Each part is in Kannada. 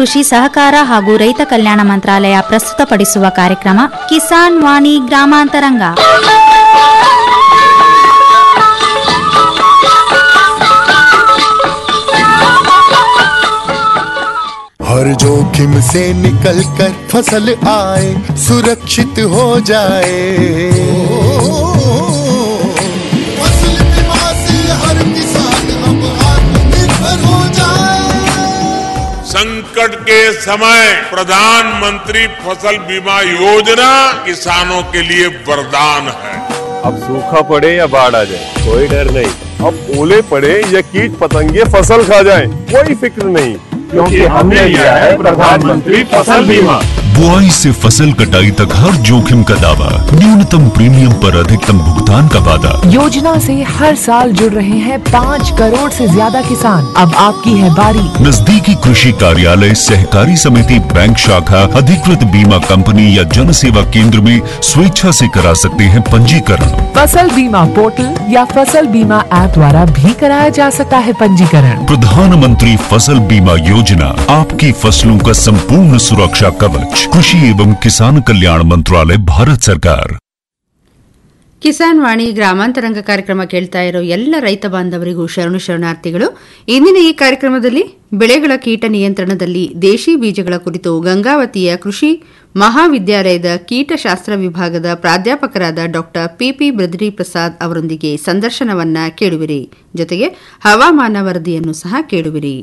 ಕೃಷಿ ಸಹಕಾರ ಹಾಗೂ ರೈತ ಕಲ್ಯಾಣ ಮಂತ್ರಾಲಯ ಪ್ರಸ್ತುತಪಡಿಸುವ ಕಾರ್ಯಕ್ರಮ ಕಿಸಾನ್ ವಾಣಿ ಗ್ರಾಮಾಂತರಂಗ हर जोखिम से निकल कर फसल आए सुरक्षित हो जाए फसल बीमा से हर किसान अब आत्मनिर्भर हो जाए संकट के समय प्रधानमंत्री फसल बीमा योजना किसानों के लिए वरदान है अब सूखा पड़े या बाढ़ आ जाए कोई डर नहीं अब ओले पड़े या कीट पतंगे फसल खा जाए कोई फिक्र नहीं क्योंकि हमने लिया है प्रधानमंत्री फसल बीमा बुआई से फसल कटाई तक हर जोखिम का दावा न्यूनतम प्रीमियम पर अधिकतम भुगतान का वादा योजना से हर साल जुड़ रहे हैं पाँच करोड़ से ज्यादा किसान अब आपकी है बारी नजदीकी कृषि कार्यालय सहकारी समिति बैंक शाखा अधिकृत बीमा कंपनी या जन सेवा केंद्र में स्वेच्छा से करा सकते हैं पंजीकरण फसल बीमा पोर्टल या फसल बीमा ऐप द्वारा भी कराया जा सकता है पंजीकरण प्रधानमंत्री फसल बीमा योजना आपकी फसलों का संपूर्ण सुरक्षा कवच कृषि एवं किसान कल्याण मंत्रालय भारत सरकार ಕಿಸಾನ್ ವಾಣಿ ಗ್ರಾಮಾಂತರಂಗ ಕಾರ್ಯಕ್ರಮ ಕೇಳ್ತಾ ಇರೋ ಎಲ್ಲ ರೈತ ಬಾಂಧವರಿಗೂ ಶರಣು ಶರಣಾರ್ಥಿಗಳು ಇಂದಿನ ಈ ಕಾರ್ಯಕ್ರಮದಲ್ಲಿ ಬೆಳೆಗಳ ಕೀಟ ನಿಯಂತ್ರಣದಲ್ಲಿ ದೇಶಿ ಬೀಜಗಳ ಕುರಿತು ಗಂಗಾವತಿಯ ಕೃಷಿ ಮಹಾವಿದ್ಯಾಲಯದ ಕೀಟಶಾಸ್ತ್ರ ವಿಭಾಗದ ಪ್ರಾಧ್ಯಾಪಕರಾದ ಡಾ ಪಿಪಿ ಬದ್ರಿ ಪ್ರಸಾದ್ ಅವರೊಂದಿಗೆ ಸಂದರ್ಶನವನ್ನ ಕೇಳುವಿರಿ ಜೊತೆಗೆ ಹವಾಮಾನ ವರದಿಯನ್ನು ಸಹ ಕೇಳುವಿರಿ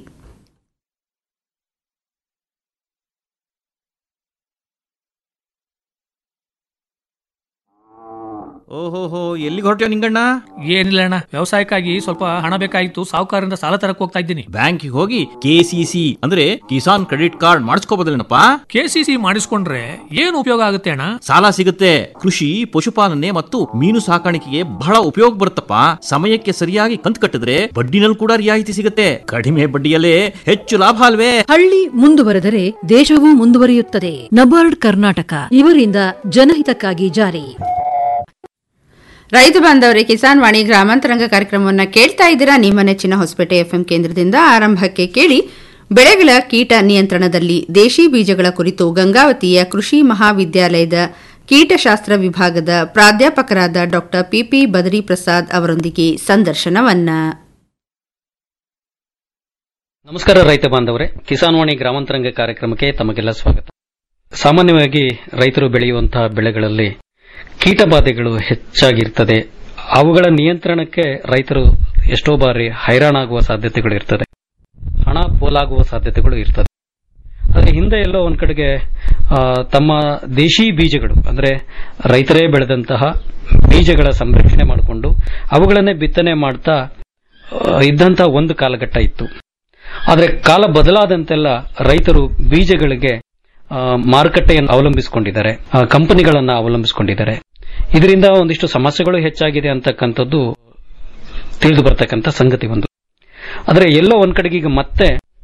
ಓಹೋಹೋ ಎಲ್ಲಿಗೆ ಹೊರಟ್ಯೋ ನಿಂಗಣ್ಣ ಏನಿಲ್ಲ ಅಣ್ಣ ವ್ಯವಸಾಯಕ್ಕಾಗಿ ಸ್ವಲ್ಪ ಹಣ ಬೇಕಾಗಿತ್ತು ಸಾಹುಕಾರರಿಂದ ಸಾಲ ತರಕ್ ಹೋಗ್ತಾ ಇದ್ದೀನಿ ಬ್ಯಾಂಕಿಗೆ ಹೋಗಿ ಕೆಸಿಸಿ ಅಂದ್ರೆ ಕಿಸಾನ್ ಕ್ರೆಡಿಟ್ ಕಾರ್ಡ್ ಮಾಡಿಸ್ಕೋಬೋದಲ್ಲೇನಪ್ಪ ಕೆಸಿಸಿ ಮಾಡಿಸ್ಕೊಂಡ್ರೆ ಏನು ಉಪಯೋಗ ಆಗುತ್ತೆ ಅಣ್ಣ ಸಾಲ ಸಿಗುತ್ತೆ ಕೃಷಿ ಪಶುಪಾಲನೆ ಮತ್ತು ಮೀನು ಸಾಕಾಣಿಕೆಗೆ ಬಹಳ ಉಪಯೋಗ ಬರುತ್ತಪ್ಪ ಸಮಯಕ್ಕೆ ಸರಿಯಾಗಿ ಕಂತು ಕಟ್ಟಿದ್ರೆ ಬಡ್ಡಿನಲ್ಲಿ ಕೂಡ ರಿಯಾಯಿತಿ ಸಿಗುತ್ತೆ ಕಡಿಮೆ ಬಡ್ಡಿಯಲ್ಲೇ ಹೆಚ್ಚು ಲಾಭ ಅಲ್ವೇ ಹಳ್ಳಿ ಮುಂದುವರೆದರೆ ದೇಶವೂ ಮುಂದುವರಿಯುತ್ತದೆ ನಬಾರ್ಡ್ ಕರ್ನಾಟಕ ಇವರಿಂದ ಜನಹಿತಕ್ಕಾಗಿ ಜಾರಿ ರೈತ ಬಾಂಧವರೇ ಕಿಸಾನ್ ವಾಣಿ ಗ್ರಾಮಾಂತರಂಗ ಕಾರ್ಯಕ್ರಮವನ್ನು ಕೇಳ್ತಾ ಇದ್ದೀರಾ ನಿಮ್ಮ ನೆಚ್ಚಿನ ಹೊಸಪೇಟೆ ಎಫ್ಎಂ ಕೇಂದ್ರದಿಂದ ಆರಂಭಕ್ಕೆ ಕೇಳಿ ಬೆಳೆಗಳ ಕೀಟ ನಿಯಂತ್ರಣದಲ್ಲಿ ದೇಶಿ ಬೀಜಗಳ ಕುರಿತು ಗಂಗಾವತಿಯ ಕೃಷಿ ಮಹಾವಿದ್ಯಾಲಯದ ಕೀಟಶಾಸ್ತ್ರ ವಿಭಾಗದ ಪ್ರಾಧ್ಯಾಪಕರಾದ ಡಾ ಪಿಪಿ ಬದರಿ ಪ್ರಸಾದ್ ಅವರೊಂದಿಗೆ ಸಂದರ್ಶನವನ್ನ ನಮಸ್ಕಾರ ರೈತ ಬಾಂಧವರೇ ಕಿಸಾನ್ ವಾಣಿ ಗ್ರಾಮಾಂತರಂಗ ಕಾರ್ಯಕ್ರಮಕ್ಕೆ ತಮಗೆಲ್ಲ ಸ್ವಾಗತ ಸಾಮಾನ್ಯವಾಗಿ ರೈತರು ಬೆಳೆಯುವಂತಹ ಬೆಳೆಗಳಲ್ಲಿ ಕೀಟಬಾಧೆಗಳು ಹೆಚ್ಚಾಗಿರ್ತದೆ ಅವುಗಳ ನಿಯಂತ್ರಣಕ್ಕೆ ರೈತರು ಎಷ್ಟೋ ಬಾರಿ ಹೈರಾಣಾಗುವ ಸಾಧ್ಯತೆಗಳು ಇರ್ತದೆ ಹಣ ಪೋಲಾಗುವ ಸಾಧ್ಯತೆಗಳು ಇರ್ತದೆ ಆದರೆ ಹಿಂದೆ ಎಲ್ಲೋ ಒಂದ್ ಕಡೆಗೆ ಆ, ತಮ್ಮ ದೇಶಿ ಬೀಜಗಳು ಅಂದ್ರೆ ರೈತರೇ ಬೆಳೆದಂತಹ ಬೀಜಗಳ ಸಂರಕ್ಷಣೆ ಮಾಡಿಕೊಂಡು ಅವುಗಳನ್ನೇ ಬಿತ್ತನೆ ಮಾಡ್ತಾ ಆ, ಇದ್ದಂತಹ ಒಂದು ಕಾಲಘಟ್ಟ ಇತ್ತು ಆದರೆ ಕಾಲ ಬದಲಾದಂತೆಲ್ಲ ರೈತರು ಬೀಜಗಳಿಗೆ ಆ, ಮಾರುಕಟ್ಟೆಯನ್ನು ಅವಲಂಬಿಸಿಕೊಂಡಿದ್ದಾರೆ ಆ, ಕಂಪನಿಗಳನ್ನ ಅವಲಂಬಿಸಿಕೊಂಡಿದ್ದಾರೆ ಇದರಿಂದ ಒಂದಿಷ್ಟು ಸಮಸ್ಯೆಗಳು ಹೆಚ್ಚಾಗಿದೆ ಅಂತಕ್ಕಂಥದ್ದು ತಿಳಿದು ಬರ್ತಕ್ಕಂಥ ಸಂಗತಿ ಒಂದು ಆದರೆ ಎಲ್ಲೋ ಒಂದ್ ಕಡೆಗೆ ಈಗ ಮತ್ತೆ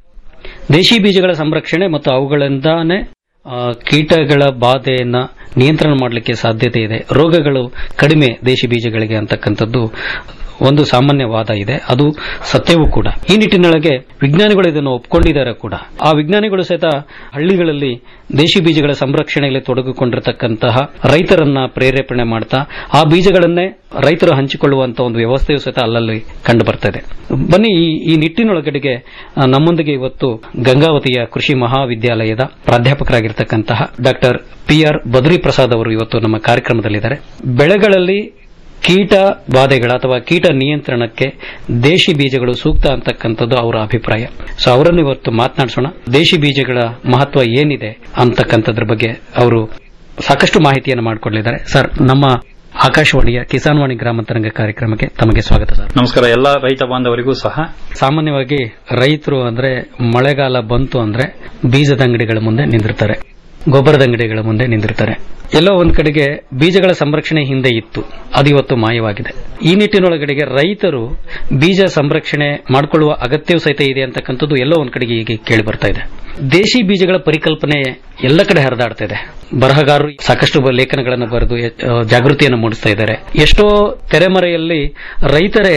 ದೇಶಿ ಬೀಜಗಳ ಸಂರಕ್ಷಣೆ ಮತ್ತು ಅವುಗಳಿಂದಾನೇ ಆ, ಕೀಟಗಳ ಬಾಧೆಯನ್ನ ನಿಯಂತ್ರಣ ಮಾಡಲಿಕ್ಕೆ ಸಾಧ್ಯತೆ ಇದೆ ರೋಗಗಳು ಕಡಿಮೆ ದೇಶಿ ಬೀಜಗಳಿಗೆ ಅಂತಕ್ಕಂಥದ್ದು ಒಂದು ಸಾಮಾನ್ಯ ವಾದ ಇದೆ ಅದು ಸತ್ಯವೂ ಕೂಡ ಈ ನಿಟ್ಟಿನೊಳಗೆ ವಿಜ್ಞಾನಿಗಳು ಇದನ್ನು ಒಪ್ಕೊಂಡಿದ್ದಾರೆ ಕೂಡ ಆ ವಿಜ್ಞಾನಿಗಳು ಸಹಿತ ಹಳ್ಳಿಗಳಲ್ಲಿ ದೇಶಿ ಬೀಜಗಳ ಸಂರಕ್ಷಣೆಯಲ್ಲಿ ತೊಡಗಿಕೊಂಡಿರತಕ್ಕಂತಹ ರೈತರನ್ನ ಪ್ರೇರೇಪಣೆ ಮಾಡ್ತಾ ಆ ಬೀಜಗಳನ್ನೇ ರೈತರು ಹಂಚಿಕೊಳ್ಳುವಂತ ಒಂದು ವ್ಯವಸ್ಥೆಯು ಸಹಿತ ಅಲ್ಲಲ್ಲಿ ಕಂಡು ಬರ್ತಾ ಇದೆ ಬನ್ನಿ ಈ ಈ ನಿಟ್ಟಿನೊಳಗಡೆಗೆ ಆ, ನಮ್ಮೊಂದಿಗೆ ಇವತ್ತು ಗಂಗಾವತಿಯ ಕೃಷಿ ಮಹಾವಿದ್ಯಾಲಯದ ಪ್ರಾಧ್ಯಾಪಕರಾಗಿರ್ತಕ್ಕಂತಹ doctor P R Badri Prasad ಅವರು ಇವತ್ತು ನಮ್ಮ ಕಾರ್ಯಕ್ರಮದಲ್ಲಿದ್ದಾರೆ ಬೆಳೆಗಳಲ್ಲಿ ಕೀಟ ಬಾಧೆಗಳ ಅಥವಾ ಕೀಟ ನಿಯಂತ್ರಣಕ್ಕೆ ದೇಶಿ ಬೀಜಗಳು ಸೂಕ್ತ ಅಂತಕ್ಕಂಥದ್ದು ಅವರ ಅಭಿಪ್ರಾಯ ಸೊ ಅವರನ್ನು ಇವತ್ತು ಮಾತನಾಡಿಸೋಣ ದೇಶಿ ಬೀಜಗಳ ಮಹತ್ವ ಏನಿದೆ ಅಂತಕ್ಕಂಥದ್ರ ಬಗ್ಗೆ ಅವರು ಸಾಕಷ್ಟು ಮಾಹಿತಿಯನ್ನು ಮಾಡಿಕೊಡಲಿದ್ದಾರೆ ಸರ್ ನಮ್ಮ ಆಕಾಶವಾಣಿಯ ಕಿಸಾನ್ ವಾಣಿ ಗ್ರಾಮಾಂತರಂಗ ಕಾರ್ಯಕ್ರಮಕ್ಕೆ ತಮಗೆ ಸ್ವಾಗತ ಸರ್ ನಮಸ್ಕಾರ ಎಲ್ಲ ರೈತ ಬಾಂಧವರಿಗೂ ಸಹ ಸಾಮಾನ್ಯವಾಗಿ ರೈತರು ಅಂದ್ರೆ ಮಳೆಗಾಲ ಬಂತು ಅಂದ್ರೆ ಬೀಜದ ಅಂಗಡಿಗಳ ಮುಂದೆ ನಿಂದಿರ್ತಾರೆ ಗೊಬ್ಬರದ ಅಂಗಡಿಗಳ ಮುಂದೆ ನಿಂದಿರ್ತಾರೆ ಎಲ್ಲೋ ಒಂದ್ ಕಡೆಗೆ ಬೀಜಗಳ ಸಂರಕ್ಷಣೆ ಹಿಂದೆ ಇತ್ತು ಅದು ಇವತ್ತು ಮಾಯವಾಗಿದೆ ಈ ನಿಟ್ಟಿನೊಳಗಡೆಗೆ ರೈತರು ಬೀಜ ಸಂರಕ್ಷಣೆ ಮಾಡಿಕೊಳ್ಳುವ ಅಗತ್ಯವೂ ಸಹಿತ ಇದೆ ಅಂತಕ್ಕಂಥದ್ದು ಎಲ್ಲೋ ಒಂದ್ ಕಡೆಗೆ ಈಗ ಕೇಳಿ ಬರ್ತಾ ಇದೆ ದೇಶಿ ಬೀಜಗಳ ಪರಿಕಲ್ಪನೆ ಎಲ್ಲ ಕಡೆ ಹರಿದಾಡ್ತಾ ಇದೆ ಬರಹಗಾರರು ಸಾಕಷ್ಟು ಬ- ಲೇಖನಗಳನ್ನು ಬರೆದು ಎ- ಆ, ಜಾಗೃತಿಯನ್ನು ಮೂಡಿಸ್ತಾ ಇದ್ದಾರೆ ಎಷ್ಟೋ ತೆರೆಮರೆಯಲ್ಲಿ ರೈತರೇ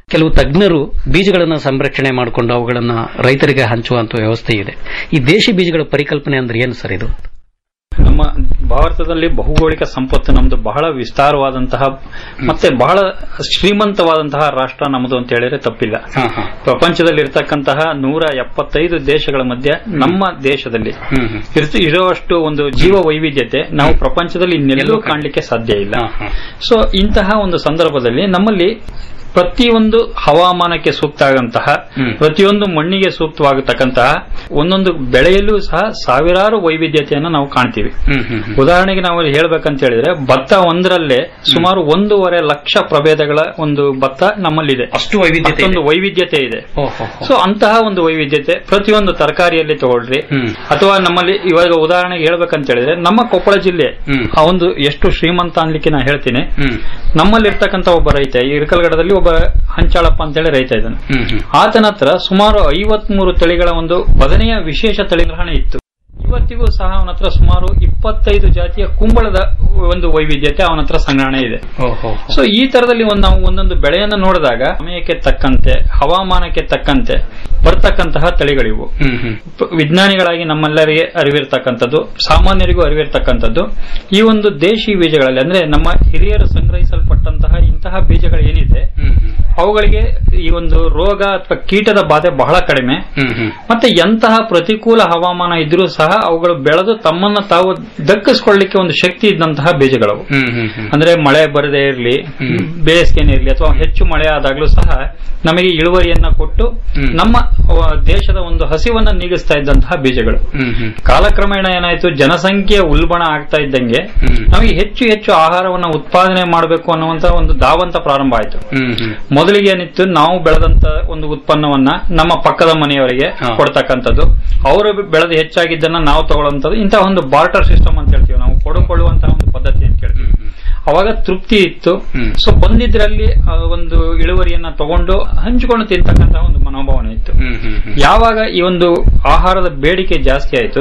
ಕೆಲವು ತಜ್ಞರು ಬೀಜಗಳನ್ನ ಸಂರಕ್ಷಣೆ ಮಾಡಿಕೊಂಡು ಅವುಗಳನ್ನ ರೈತರಿಗೆ ಹಂಚುವಂತ ವ್ಯವಸ್ಥೆ ಇದೆ ಈ ದೇಶಿ ಬೀಜಗಳ ಪರಿಕಲ್ಪನೆ ಅಂದ್ರೆ ಏನು ಸರ್ ಇದು ನಮ್ಮ ಭಾರತದಲ್ಲಿ ಭೌಗೋಳಿಕ ಸಂಪತ್ತು ನಮ್ದು ಬಹಳ ವಿಸ್ತಾರವಾದಂತಹ ಮತ್ತೆ ಬಹಳ ಶ್ರೀಮಂತವಾದಂತಹ ರಾಷ್ಟ್ರ ನಮ್ಮದು ಅಂತ ಹೇಳಿದ್ರೆ ತಪ್ಪಿಲ್ಲ ಪ್ರಪಂಚದಲ್ಲಿ ಇರತಕ್ಕಂತಹ ನೂರ ಎಪ್ಪತ್ತೈದು ದೇಶಗಳ ಮಧ್ಯೆ ನಮ್ಮ ದೇಶದಲ್ಲಿ ಇರ್ತ- ಇರುವಷ್ಟು ಒಂದು ಜೀವ ವೈವಿಧ್ಯತೆ ನಾವು ಪ್ರಪಂಚದಲ್ಲಿ ಇನ್ನೆಲ್ಲೂ ಕಾಣಲಿಕ್ಕೆ ಸಾಧ್ಯ ಇಲ್ಲ ಸೊ ಇಂತಹ ಒಂದು ಸಂದರ್ಭದಲ್ಲಿ ನಮ್ಮಲ್ಲಿ ಪ್ರತಿಯೊಂದು ಹವಾಮಾನಕ್ಕೆ ಸೂಕ್ತ ಆಗಂತಹ ಪ್ರತಿಯೊಂದು ಮಣ್ಣಿಗೆ ಸೂಕ್ತವಾಗತಕ್ಕಂತಹ ಒಂದೊಂದು ಬೆಳೆಯಲ್ಲೂ ಸಹ ಸಾವಿರಾರು ವೈವಿಧ್ಯತೆಯನ್ನು ನಾವು ಕಾಣ್ತೀವಿ ಉದಾಹರಣೆಗೆ ನಾವು ಹೇಳ್ಬೇಕಂತ ಹೇಳಿದ್ರೆ ಭತ್ತ ಒಂದರಲ್ಲೇ ಸುಮಾರು ಒಂದೂವರೆ ಲಕ್ಷ ಪ್ರಭೇದಗಳ ಒಂದು ಭತ್ತ ನಮ್ಮಲ್ಲಿದೆ ಅಷ್ಟು ವೈವಿಧ್ಯತೆ ಅಷ್ಟೊಂದು ವೈವಿಧ್ಯತೆ ಇದೆ ಸೊ ಅಂತಹ ಒಂದು ವೈವಿಧ್ಯತೆ ಪ್ರತಿಯೊಂದು ತರಕಾರಿಯಲ್ಲಿ ತಗೊಳ್ರಿ ಅಥವಾ ನಮ್ಮಲ್ಲಿ ಇವಾಗ ಉದಾಹರಣೆಗೆ ಹೇಳ್ಬೇಕಂತ ಹೇಳಿದ್ರೆ ನಮ್ಮ ಕೊಪ್ಪಳ ಜಿಲ್ಲೆ ಆ ಒಂದು ಎಷ್ಟು ಶ್ರೀಮಂತ ಅನ್ಲಿಕ್ಕೆ ನಾ ಹೇಳ್ತೀನಿ ನಮ್ಮಲ್ಲಿ ಇರ್ತಕ್ಕಂತ ಒಬ್ಬ ರೈತ ಈ ಇರಕಲ್ಗಡದಲ್ಲಿ ಒಬ್ಬ ಹಂಚಾಳಪ್ಪ ಅಂತೇಳಿ ರೈತ ಇದ್ದಾನೆ ಆತನ ಹತ್ರ ಸುಮಾರು ಐವತ್ಮೂರು ತಳಿಗಳ ಒಂದು ಬದನೆಯ ವಿಶೇಷ ತಳಿಗ್ರಹಣ ಇತ್ತು ಇವತ್ತಿಗೂ ಸಹ ಅವನ ಹತ್ರ ಸುಮಾರು ಇಪ್ಪತ್ತೈದು ಜಾತಿಯ ಕುಂಬಳದ ಒಂದು ವೈವಿಧ್ಯತೆ ಅವನ ಹತ್ರ ಸಂಗ್ರಹಣೆ ಇದೆ ಸೊ ಈ ತರದಲ್ಲಿ ಒಂದು ನಾವು ಒಂದೊಂದು ಬೆಳೆಯನ್ನ ನೋಡಿದಾಗ ಸಮಯಕ್ಕೆ ತಕ್ಕಂತೆ ಹವಾಮಾನಕ್ಕೆ ತಕ್ಕಂತೆ ಬರ್ತಕ್ಕಂತಹ ತಳಿಗಳಿವು ಪ- ವಿಜ್ಞಾನಿಗಳಾಗಿ ನಮ್ಮೆಲ್ಲರಿಗೆ ಅರಿವಿರ್ತಕ್ಕಂಥದ್ದು ಸಾಮಾನ್ಯರಿಗೂ ಅರಿವಿರ್ತಕ್ಕಂಥದ್ದು ಈ ಒಂದು ದೇಶಿ ಬೀಜಗಳಲ್ಲಿ ಅಂದ್ರೆ ನಮ್ಮ ಹಿರಿಯರು ಸಂಗ್ರಹಿಸಲ್ಪಟ್ಟಂತಹ ಇಂತಹ ಬೀಜಗಳು ಏನಿದೆ ಅವುಗಳಿಗೆ ಈ ಒಂದು ರೋಗ ಅಥವಾ ಕೀಟದ ಬಾಧೆ ಬಹಳ ಕಡಿಮೆ ಮತ್ತೆ ಎಂತಹ ಪ್ರತಿಕೂಲ ಹವಾಮಾನ ಇದ್ರೂ ಸಹ ಅವುಗಳು ಬೆಳೆದು ತಮ್ಮನ್ನ ತಾವು ದಕ್ಕಿಸ್ಕೊಳ್ಳಿಕ್ಕೆ ಒಂದು ಶಕ್ತಿ ಇದ್ದಂತಹ ಬೀಜಗಳವು ಅಂದ್ರೆ ಮಳೆ ಬರದೇ ಇರಲಿ ಬೇಸಿಗೆನೇ ಇರಲಿ ಅಥವಾ ಹೆಚ್ಚು ಮಳೆ ಆದಾಗ್ಲೂ ಸಹ ನಮಗೆ ಇಳುವರಿಯನ್ನ ಕೊಟ್ಟು ನಮ್ಮ ಅಹ್, ದೇಶದ ಒಂದು ಹಸಿವನ್ನ ನೀಗಿಸ್ತಾ ಇದ್ದಂತಹ ಬೀಜಗಳು ಕಾಲಕ್ರಮೇಣ ಏನಾಯ್ತು ಜನಸಂಖ್ಯೆ ಉಲ್ಬಣ ಆಗ್ತಾ ಇದ್ದಂಗೆ ನಮಗೆ ಹೆಚ್ಚು ಹೆಚ್ಚು ಆಹಾರವನ್ನ ಉತ್ಪಾದನೆ ಮಾಡಬೇಕು ಅನ್ನುವಂತ ಒಂದು ಧಾವಂತ ಪ್ರಾರಂಭ ಆಯ್ತು ಮೊದಲಿಗೆ ಏನಿತ್ತು ನಾವು ಬೆಳೆದಂತ ಒಂದು ಉತ್ಪನ್ನವನ್ನ ನಮ್ಮ ಪಕ್ಕದ ಮನೆಯವರಿಗೆ ಕೊಡ್ತಕ್ಕಂಥದ್ದು ಅವರು ಬೆಳೆದು ಹೆಚ್ಚಾಗಿದ್ದನ್ನ ನಾವು ತಗೊಳ್ಳುವಂಥದ್ದು ಇಂತಹ ಒಂದು ಬಾರ್ಟರ್ ಸಿಸ್ಟಮ್ ಅಂತ ಹೇಳ್ತೀವಿ ನಾವು ಕೊಡುಕೊಳ್ಳುವಂತಹ ಒಂದು ಪದ್ಧತಿ ಅಂತ ಹೇಳ್ತೀವಿ ಅವಾಗ ತೃಪ್ತಿ ಇತ್ತು ಸೊ ಬಂದಿದ್ರಲ್ಲಿ ಆ ಒಂದು ಇಳುವರಿಯನ್ನ ತಗೊಂಡು ಹಂಚಿಕೊಂಡು ತಿಂತಕ್ಕಂತಹ ಒಂದು ಮನೋಭಾವನೆ ಇತ್ತು ಯಾವಾಗ ಈ ಒಂದು ಆಹಾರದ ಬೇಡಿಕೆ ಜಾಸ್ತಿ ಆಯ್ತು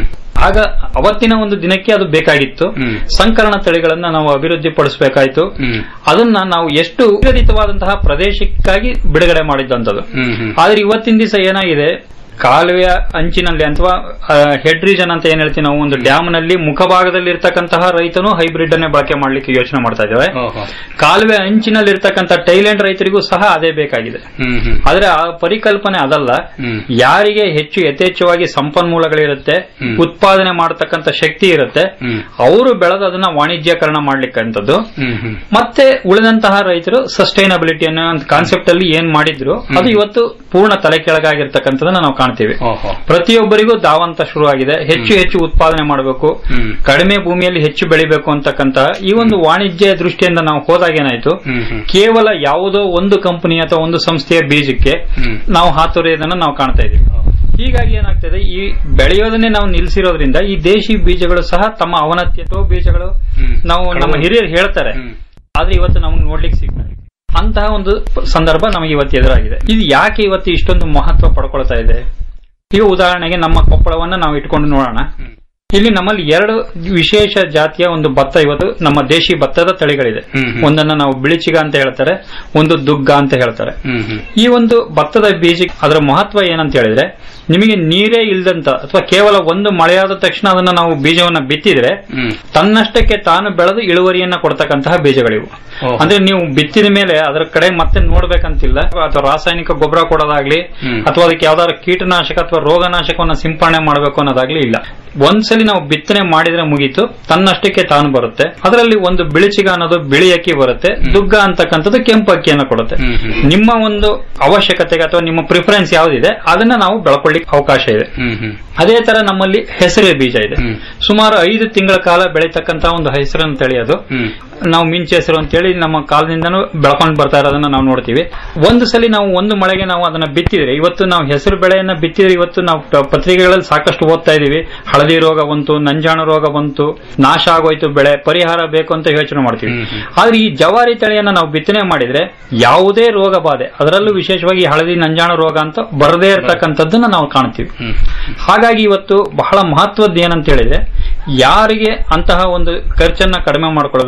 ಆಗ ಅವತ್ತಿನ ಒಂದು ದಿನಕ್ಕೆ ಅದು ಬೇಕಾಗಿತ್ತು ಸಂಕರಣ ತಳಿಗಳನ್ನ ನಾವು ಅಭಿವೃದ್ಧಿ ಪಡಿಸಬೇಕಾಯ್ತು ಅದನ್ನ ನಾವು ಎಷ್ಟು ನಿಗದಿತವಾದಂತಹ ಪ್ರದೇಶಕ್ಕಾಗಿ ಬಿಡುಗಡೆ ಮಾಡಿದ್ದಂಥದ್ದು ಆದ್ರೆ ಇವತ್ತಿನ ದಿವಸ ಏನಾಗಿದೆ ಕಾಲುವೆಯ ಅಂಚಿನಲ್ಲಿ ಅಥವಾ ಹೆಡ್ ರೀಜನ್ ಅಂತ ಏನ್ ಹೇಳ್ತೀವಿ ನಾವು ಒಂದು ಡ್ಯಾಮ್ ನಲ್ಲಿ ಮುಖಭಾಗದಲ್ಲಿ ಇರ್ತಕ್ಕಂತಹ ರೈತನು ಹೈಬ್ರಿಡ್ ಅನ್ನೇ ಬಳಕೆ ಮಾಡ್ಲಿಕ್ಕೆ ಯೋಚನೆ ಮಾಡ್ತಾ ಇದ್ದೇವೆ ಕಾಲುವೆ ಅಂಚಿನಲ್ಲಿ ಇರ್ತಕ್ಕಂಥ ಟೈಲೆಂಡ್ ರೈತರಿಗೂ ಸಹ ಅದೇ ಬೇಕಾಗಿದೆ ಆದ್ರೆ ಆ ಪರಿಕಲ್ಪನೆ ಅದಲ್ಲ ಯಾರಿಗೆ ಹೆಚ್ಚು ಯಥೇಚ್ಛವಾಗಿ ಸಂಪನ್ಮೂಲಗಳಿರುತ್ತೆ ಉತ್ಪಾದನೆ ಮಾಡತಕ್ಕಂತ ಶಕ್ತಿ ಇರುತ್ತೆ ಅವರು ಬೆಳೆದು ಅದನ್ನ ವಾಣಿಜ್ಯಕರಣ ಮಾಡ್ಲಿಕ್ಕಂಥದ್ದು ಮತ್ತೆ ಉಳಿದಂತಹ ರೈತರು ಸಸ್ಟೈನಬಿಲಿಟಿ ಅನ್ನೋ ಕಾನ್ಸೆಪ್ಟ್ ಅಲ್ಲಿ ಏನ್ ಮಾಡಿದ್ರು ಅದು ಇವತ್ತು ಪೂರ್ಣ ತಲೆ ಕೆಳಗಾಗಿರ್ತಕ್ಕಂಥದನ್ನ ನಾವು ಕಾಣ್ತೀವಿ ಪ್ರತಿಯೊಬ್ಬರಿಗೂ ದಾವಂತ ಶುರುವಾಗಿದೆ ಹೆಚ್ಚು ಹೆಚ್ಚು ಉತ್ಪಾದನೆ ಮಾಡಬೇಕು ಕಡಿಮೆ ಭೂಮಿಯಲ್ಲಿ ಹೆಚ್ಚು ಬೆಳಿಬೇಕು ಅಂತಕ್ಕಂತಹ ಈ ಒಂದು ವಾಣಿಜ್ಯ ದೃಷ್ಟಿಯಿಂದ ನಾವು ಹೋದಾಗ ಏನಾಯ್ತು ಕೇವಲ ಯಾವುದೋ ಒಂದು ಕಂಪನಿ ಅಥವಾ ಒಂದು ಸಂಸ್ಥೆಯ ಬೀಜಕ್ಕೆ ನಾವು ಹಾತೊರೆಯೋದನ್ನ ನಾವು ಕಾಣ್ತಾ ಇದೀವಿ ಹೀಗಾಗಿ ಏನಾಗ್ತದೆ ಈ ಬೆಳೆಯೋದನ್ನೇ ನಾವು ನಿಲ್ಲಿಸಿರೋದ್ರಿಂದ ಈ ದೇಶಿ ಬೀಜಗಳು ಸಹ ತಮ್ಮ ಅವನತ್ಯ ಎಷ್ಟೋ ಬೀಜಗಳು ನಾವು ನಮ್ಮ ಹಿರಿಯರು ಹೇಳ್ತಾರೆ ಆದ್ರೆ ಇವತ್ತು ನಮಗೆ ನೋಡ್ಲಿಕ್ಕೆ ಸಿಗ್ತದೆ ಅಂತಹ ಒಂದು ಸಂದರ್ಭ ನಮಗೆ ಇವತ್ತು ಎದುರಾಗಿದೆ ಇದು ಯಾಕೆ ಇವತ್ತು ಇಷ್ಟೊಂದು ಮಹತ್ವ ಪಡ್ಕೊಳ್ತಾ ಇದೆ ಈಗ ಉದಾಹರಣೆಗೆ ನಮ್ಮ ಕೊಪ್ಪಳವನ್ನ ನಾವು ಇಟ್ಕೊಂಡು ನೋಡೋಣ ಇಲ್ಲಿ ನಮ್ಮಲ್ಲಿ ಎರಡು ವಿಶೇಷ ಜಾತಿಯ ಒಂದು ಭತ್ತ ಇವತ್ತು ನಮ್ಮ ದೇಶಿ ಭತ್ತದ ತಳಿಗಳಿದೆ ಒಂದನ್ನ ನಾವು ಬಿಳಿಚಿಗ ಅಂತ ಹೇಳ್ತಾರೆ ಒಂದು ದುಗ್ಗ ಅಂತ ಹೇಳ್ತಾರೆ ಈ ಒಂದು ಭತ್ತದ ಬೀಜ ಅದರ ಮಹತ್ವ ಏನಂತ ಹೇಳಿದ್ರೆ ನಿಮಗೆ ನೀರೇ ಇಲ್ದಂತ ಅಥವಾ ಕೇವಲ ಒಂದು ಮಳೆಯಾದ ತಕ್ಷಣ ಅದನ್ನ ನಾವು ಬೀಜವನ್ನ ಬಿತ್ತಿದ್ರೆ ತನ್ನಷ್ಟಕ್ಕೆ ತಾನು ಬೆಳೆದು ಇಳುವರಿಯನ್ನ ಕೊಡ್ತಕ್ಕಂತಹ ಬೀಜಗಳಿವು ಅಂದ್ರೆ ನೀವು ಬಿತ್ತಿದ ಮೇಲೆ ಅದರ ಕಡೆ ಮತ್ತೆ ನೋಡ್ಬೇಕಂತಿಲ್ಲ ಅಥವಾ ರಾಸಾಯನಿಕ ಗೊಬ್ಬರ ಕೊಡೋದಾಗ್ಲಿ ಅಥವಾ ಅದಕ್ಕೆ ಯಾವ್ದಾದ್ರು ಕೀಟನಾಶಕ ಅಥವಾ ರೋಗನಾಶಕವನ್ನ ಸಿಂಪಡಣೆ ಮಾಡಬೇಕು ಅನ್ನೋದಾಗ್ಲಿ ಇಲ್ಲ ಒಂದ್ಸಲಿ ನಾವು ಬಿತ್ತನೆ ಮಾಡಿದ್ರೆ ಮುಗೀತು ತನ್ನಷ್ಟಕ್ಕೆ ತಾನು ಬರುತ್ತೆ ಅದರಲ್ಲಿ ಒಂದು ಬಿಳಿಚಿಗ ಅನ್ನೋದು ಬಿಳಿ ಅಕ್ಕಿ ಬರುತ್ತೆ ದುಗ್ಗ ಅಂತಕ್ಕಂಥದ್ದು ಕೆಂಪು ಅಕ್ಕಿಯನ್ನ ಕೊಡುತ್ತೆ ನಿಮ್ಮ ಒಂದು ಅವಶ್ಯಕತೆಗೆ ಅಥವಾ ನಿಮ್ಮ ಪ್ರಿಫರೆನ್ಸ್ ಯಾವ್ದಿದೆ ಅದನ್ನ ನಾವು ಬೆಳ್ಕೊಳ್ಳಿಕ್ಕೆ ಅವಕಾಶ ಇದೆ ಅದೇ ತರ ನಮ್ಮಲ್ಲಿ ಹೆಸರೇ ಬೀಜ ಇದೆ ಸುಮಾರು ಐದು ತಿಂಗಳ ಕಾಲ ಬೆಳೀತಕ್ಕಂತಹ ಒಂದು ಹೆಸರನ್ನು ತಿಳಿಯೋದು ನಾವು ಮಿಂಚು ಹೆಸರು ಅಂತೇಳಿ ನಮ್ಮ ಕಾಲದಿಂದನೂ ಬೆಳ್ಕೊಂಡು ಬರ್ತಾ ಇರೋದನ್ನ ನಾವು ನೋಡ್ತೀವಿ ಒಂದು ಸಲ ನಾವು ಒಂದು ಮಳೆಗೆ ನಾವು ಅದನ್ನ ಬಿತ್ತಿದ್ರೆ ಇವತ್ತು ನಾವು ಹೆಸರು ಬೆಳೆಯನ್ನ ಬಿತ್ತಿದ್ರೆ ಇವತ್ತು ನಾವು ಪ- ಪತ್ರಿಕೆಗಳಲ್ಲಿ ಸಾಕಷ್ಟು ಓದ್ತಾ ಇದೀವಿ ಹಳದಿ ರೋಗ ಬಂತು ನಂಜಾಣು ರೋಗ ಬಂತು ನಾಶ ಆಗೋಯ್ತು ಬೆಳೆ ಪರಿಹಾರ ಬೇಕು ಅಂತ ಯೋಚನೆ ಮಾಡ್ತೀವಿ ಆದ್ರೆ ಈ ಜವಾರಿ ತಳಿಯನ್ನ ನಾವು ಬಿತ್ತನೆ ಮಾಡಿದ್ರೆ ಯಾವುದೇ ರೋಗ ಬಾಧೆ ಅದರಲ್ಲೂ ವಿಶೇಷವಾಗಿ ಈ ಹಳದಿ ನಂಜಾಣು ರೋಗ ಅಂತ ಬರದೇ ಇರತಕ್ಕಂಥದ್ದನ್ನ ನಾವು ಕಾಣ್ತೀವಿ ಹಾಗಾಗಿ ಇವತ್ತು ಬಹಳ ಮಹತ್ವದ್ದು ಏನಂತ ಹೇಳಿದ್ರೆ ಯಾರಿಗೆ ಅಂತಹ ಒಂದು ಖರ್ಚನ್ನ ಕಡಿಮೆ ಮಾಡ್ಕೊಳ್ಬೇಕು ಮತ್ತೆ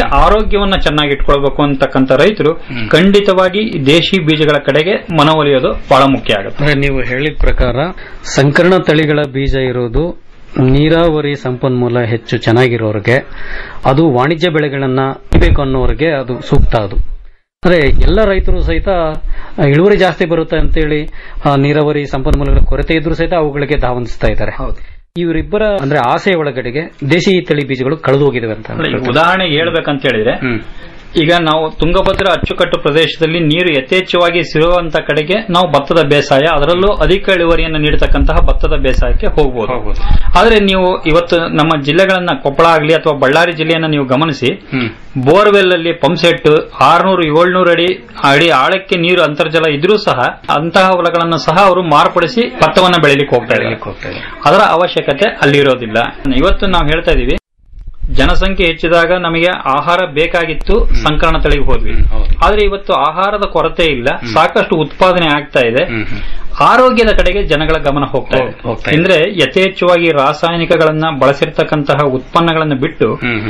ಆರೋಗ್ಯವನ್ನ ಚೆನ್ನಾಗಿ ಇಟ್ಕೊಳ್ಬೇಕು ಅಂತಕ್ಕಂಥ ರೈತರು ಖಂಡಿತವಾಗಿ ದೇಶಿ ಬೀಜಗಳ ಕಡೆಗೆ ಮನವೊಲಿಯೋದು ಬಹಳ ಮುಖ್ಯ ಆಗುತ್ತೆ ಅಂದ್ರೆ ನೀವು ಹೇಳಿದ ಪ್ರಕಾರ ಸಂಕರಣ ತಳಿಗಳ ಬೀಜ ಇರೋದು ನೀರಾವರಿ ಸಂಪನ್ಮೂಲ ಹೆಚ್ಚು ಚೆನ್ನಾಗಿರೋರಿಗೆ ಅದು ವಾಣಿಜ್ಯ ಬೆಳೆಗಳನ್ನ ಬೇಕು ಅನ್ನೋರಿಗೆ ಅದು ಸೂಕ್ತ ಅದು ಅಂದ್ರೆ ಎಲ್ಲ ರೈತರು ಸಹಿತ ಆ, ಇಳುವರಿ ಜಾಸ್ತಿ ಬರುತ್ತೆ ಅಂತೇಳಿ ಆ, ನೀರಾವರಿ ಸಂಪನ್ಮೂಲಗಳ ಕೊರತೆ ಇದ್ರೂ ಸಹಿತ ಅವುಗಳಿಗೆ ಧಾವಂತಿಸ್ತಾ ಇದ್ದಾರೆ ಇವರಿಬ್ಬರ ಅಂದ್ರೆ ಆಸೆ ಒಳಗಡೆಗೆ ದೇಶಿ ತಳಿ ಬೀಜಗಳು ಕಳೆದು ಹೋಗಿದಾವೆ ಅಂತ ಅಲ್ಲ, ಈಗ ಉದಾಹರಣೆಗೆ ಹೇಳ್ಬೇಕಂತ ಹೇಳಿದ್ರೆ ಈಗ ನಾವು ತುಂಗಭದ್ರಾ ಅಚ್ಚುಕಟ್ಟು ಪ್ರದೇಶದಲ್ಲಿ ನೀರು ಯಥೇಚ್ಛವಾಗಿ ಸಿರುವಂತ ಕಡೆಗೆ ನಾವು ಭತ್ತದ ಬೇಸಾಯ ಅದರಲ್ಲೂ ಅಧಿಕ ಇಳುವರಿಯನ್ನು ನೀಡತಕ್ಕಂತಹ ಭತ್ತದ ಬೇಸಾಯಕ್ಕೆ ಹೋಗಬಹುದು ಆದ್ರೆ ನೀವು ಇವತ್ತು ನಮ್ಮ ಜಿಲ್ಲೆಗಳನ್ನ ಕೊಪ್ಪಳ ಆಗಲಿ ಅಥವಾ ಬಳ್ಳಾರಿ ಜಿಲ್ಲೆಯನ್ನ ನೀವು ಗಮನಿಸಿ ಬೋರ್ವೆಲ್ ಅಲ್ಲಿ ಪಂಪ್ ಸೆಟ್ ಆರ್ನೂರು ಏಳ್ನೂರು ಅಡಿ ಅಡಿ ಆಳಕ್ಕೆ ನೀರು ಅಂತರ್ಜಲ ಇದ್ರೂ ಸಹ ಅಂತಹ ಹೊಲಗಳನ್ನು ಸಹ ಅವರು ಮಾರ್ಪಡಿಸಿ ಭತ್ತವನ್ನ ಬೆಳಿಲಿಕ್ಕೆ ಹೋಗ್ತಾ ಇದ್ದಾರೆ ಅದರ ಅವಶ್ಯಕತೆ ಅಲ್ಲಿ ಇರೋದಿಲ್ಲ ಇವತ್ತು ನಾವು ಹೇಳ್ತಾ ಇದೀವಿ ಜನಸಂಖ್ಯೆ ಹೆಚ್ಚಿದಾಗ ನಮಗೆ ಆಹಾರ ಬೇಕಾಗಿತ್ತು ಸಂಕರಣ ತಳಿಗೆ ಹೋದ್ವಿ ಆದ್ರೆ ಇವತ್ತು ಆಹಾರದ ಕೊರತೆ ಇಲ್ಲ ಸಾಕಷ್ಟು ಉತ್ಪಾದನೆ ಆಗ್ತಾ ಇದೆ ಆರೋಗ್ಯದ ಕಡೆಗೆ ಜನಗಳ ಗಮನ ಹೋಗ್ತಾ ಇದೆ ಅಂದ್ರೆ ಯಥೇಚ್ಛವಾಗಿ ರಾಸಾಯನಿಕಗಳನ್ನ ಬಳಸಿರ್ತಕ್ಕಂತಹ ಉತ್ಪನ್ನಗಳನ್ನು ಬಿಟ್ಟು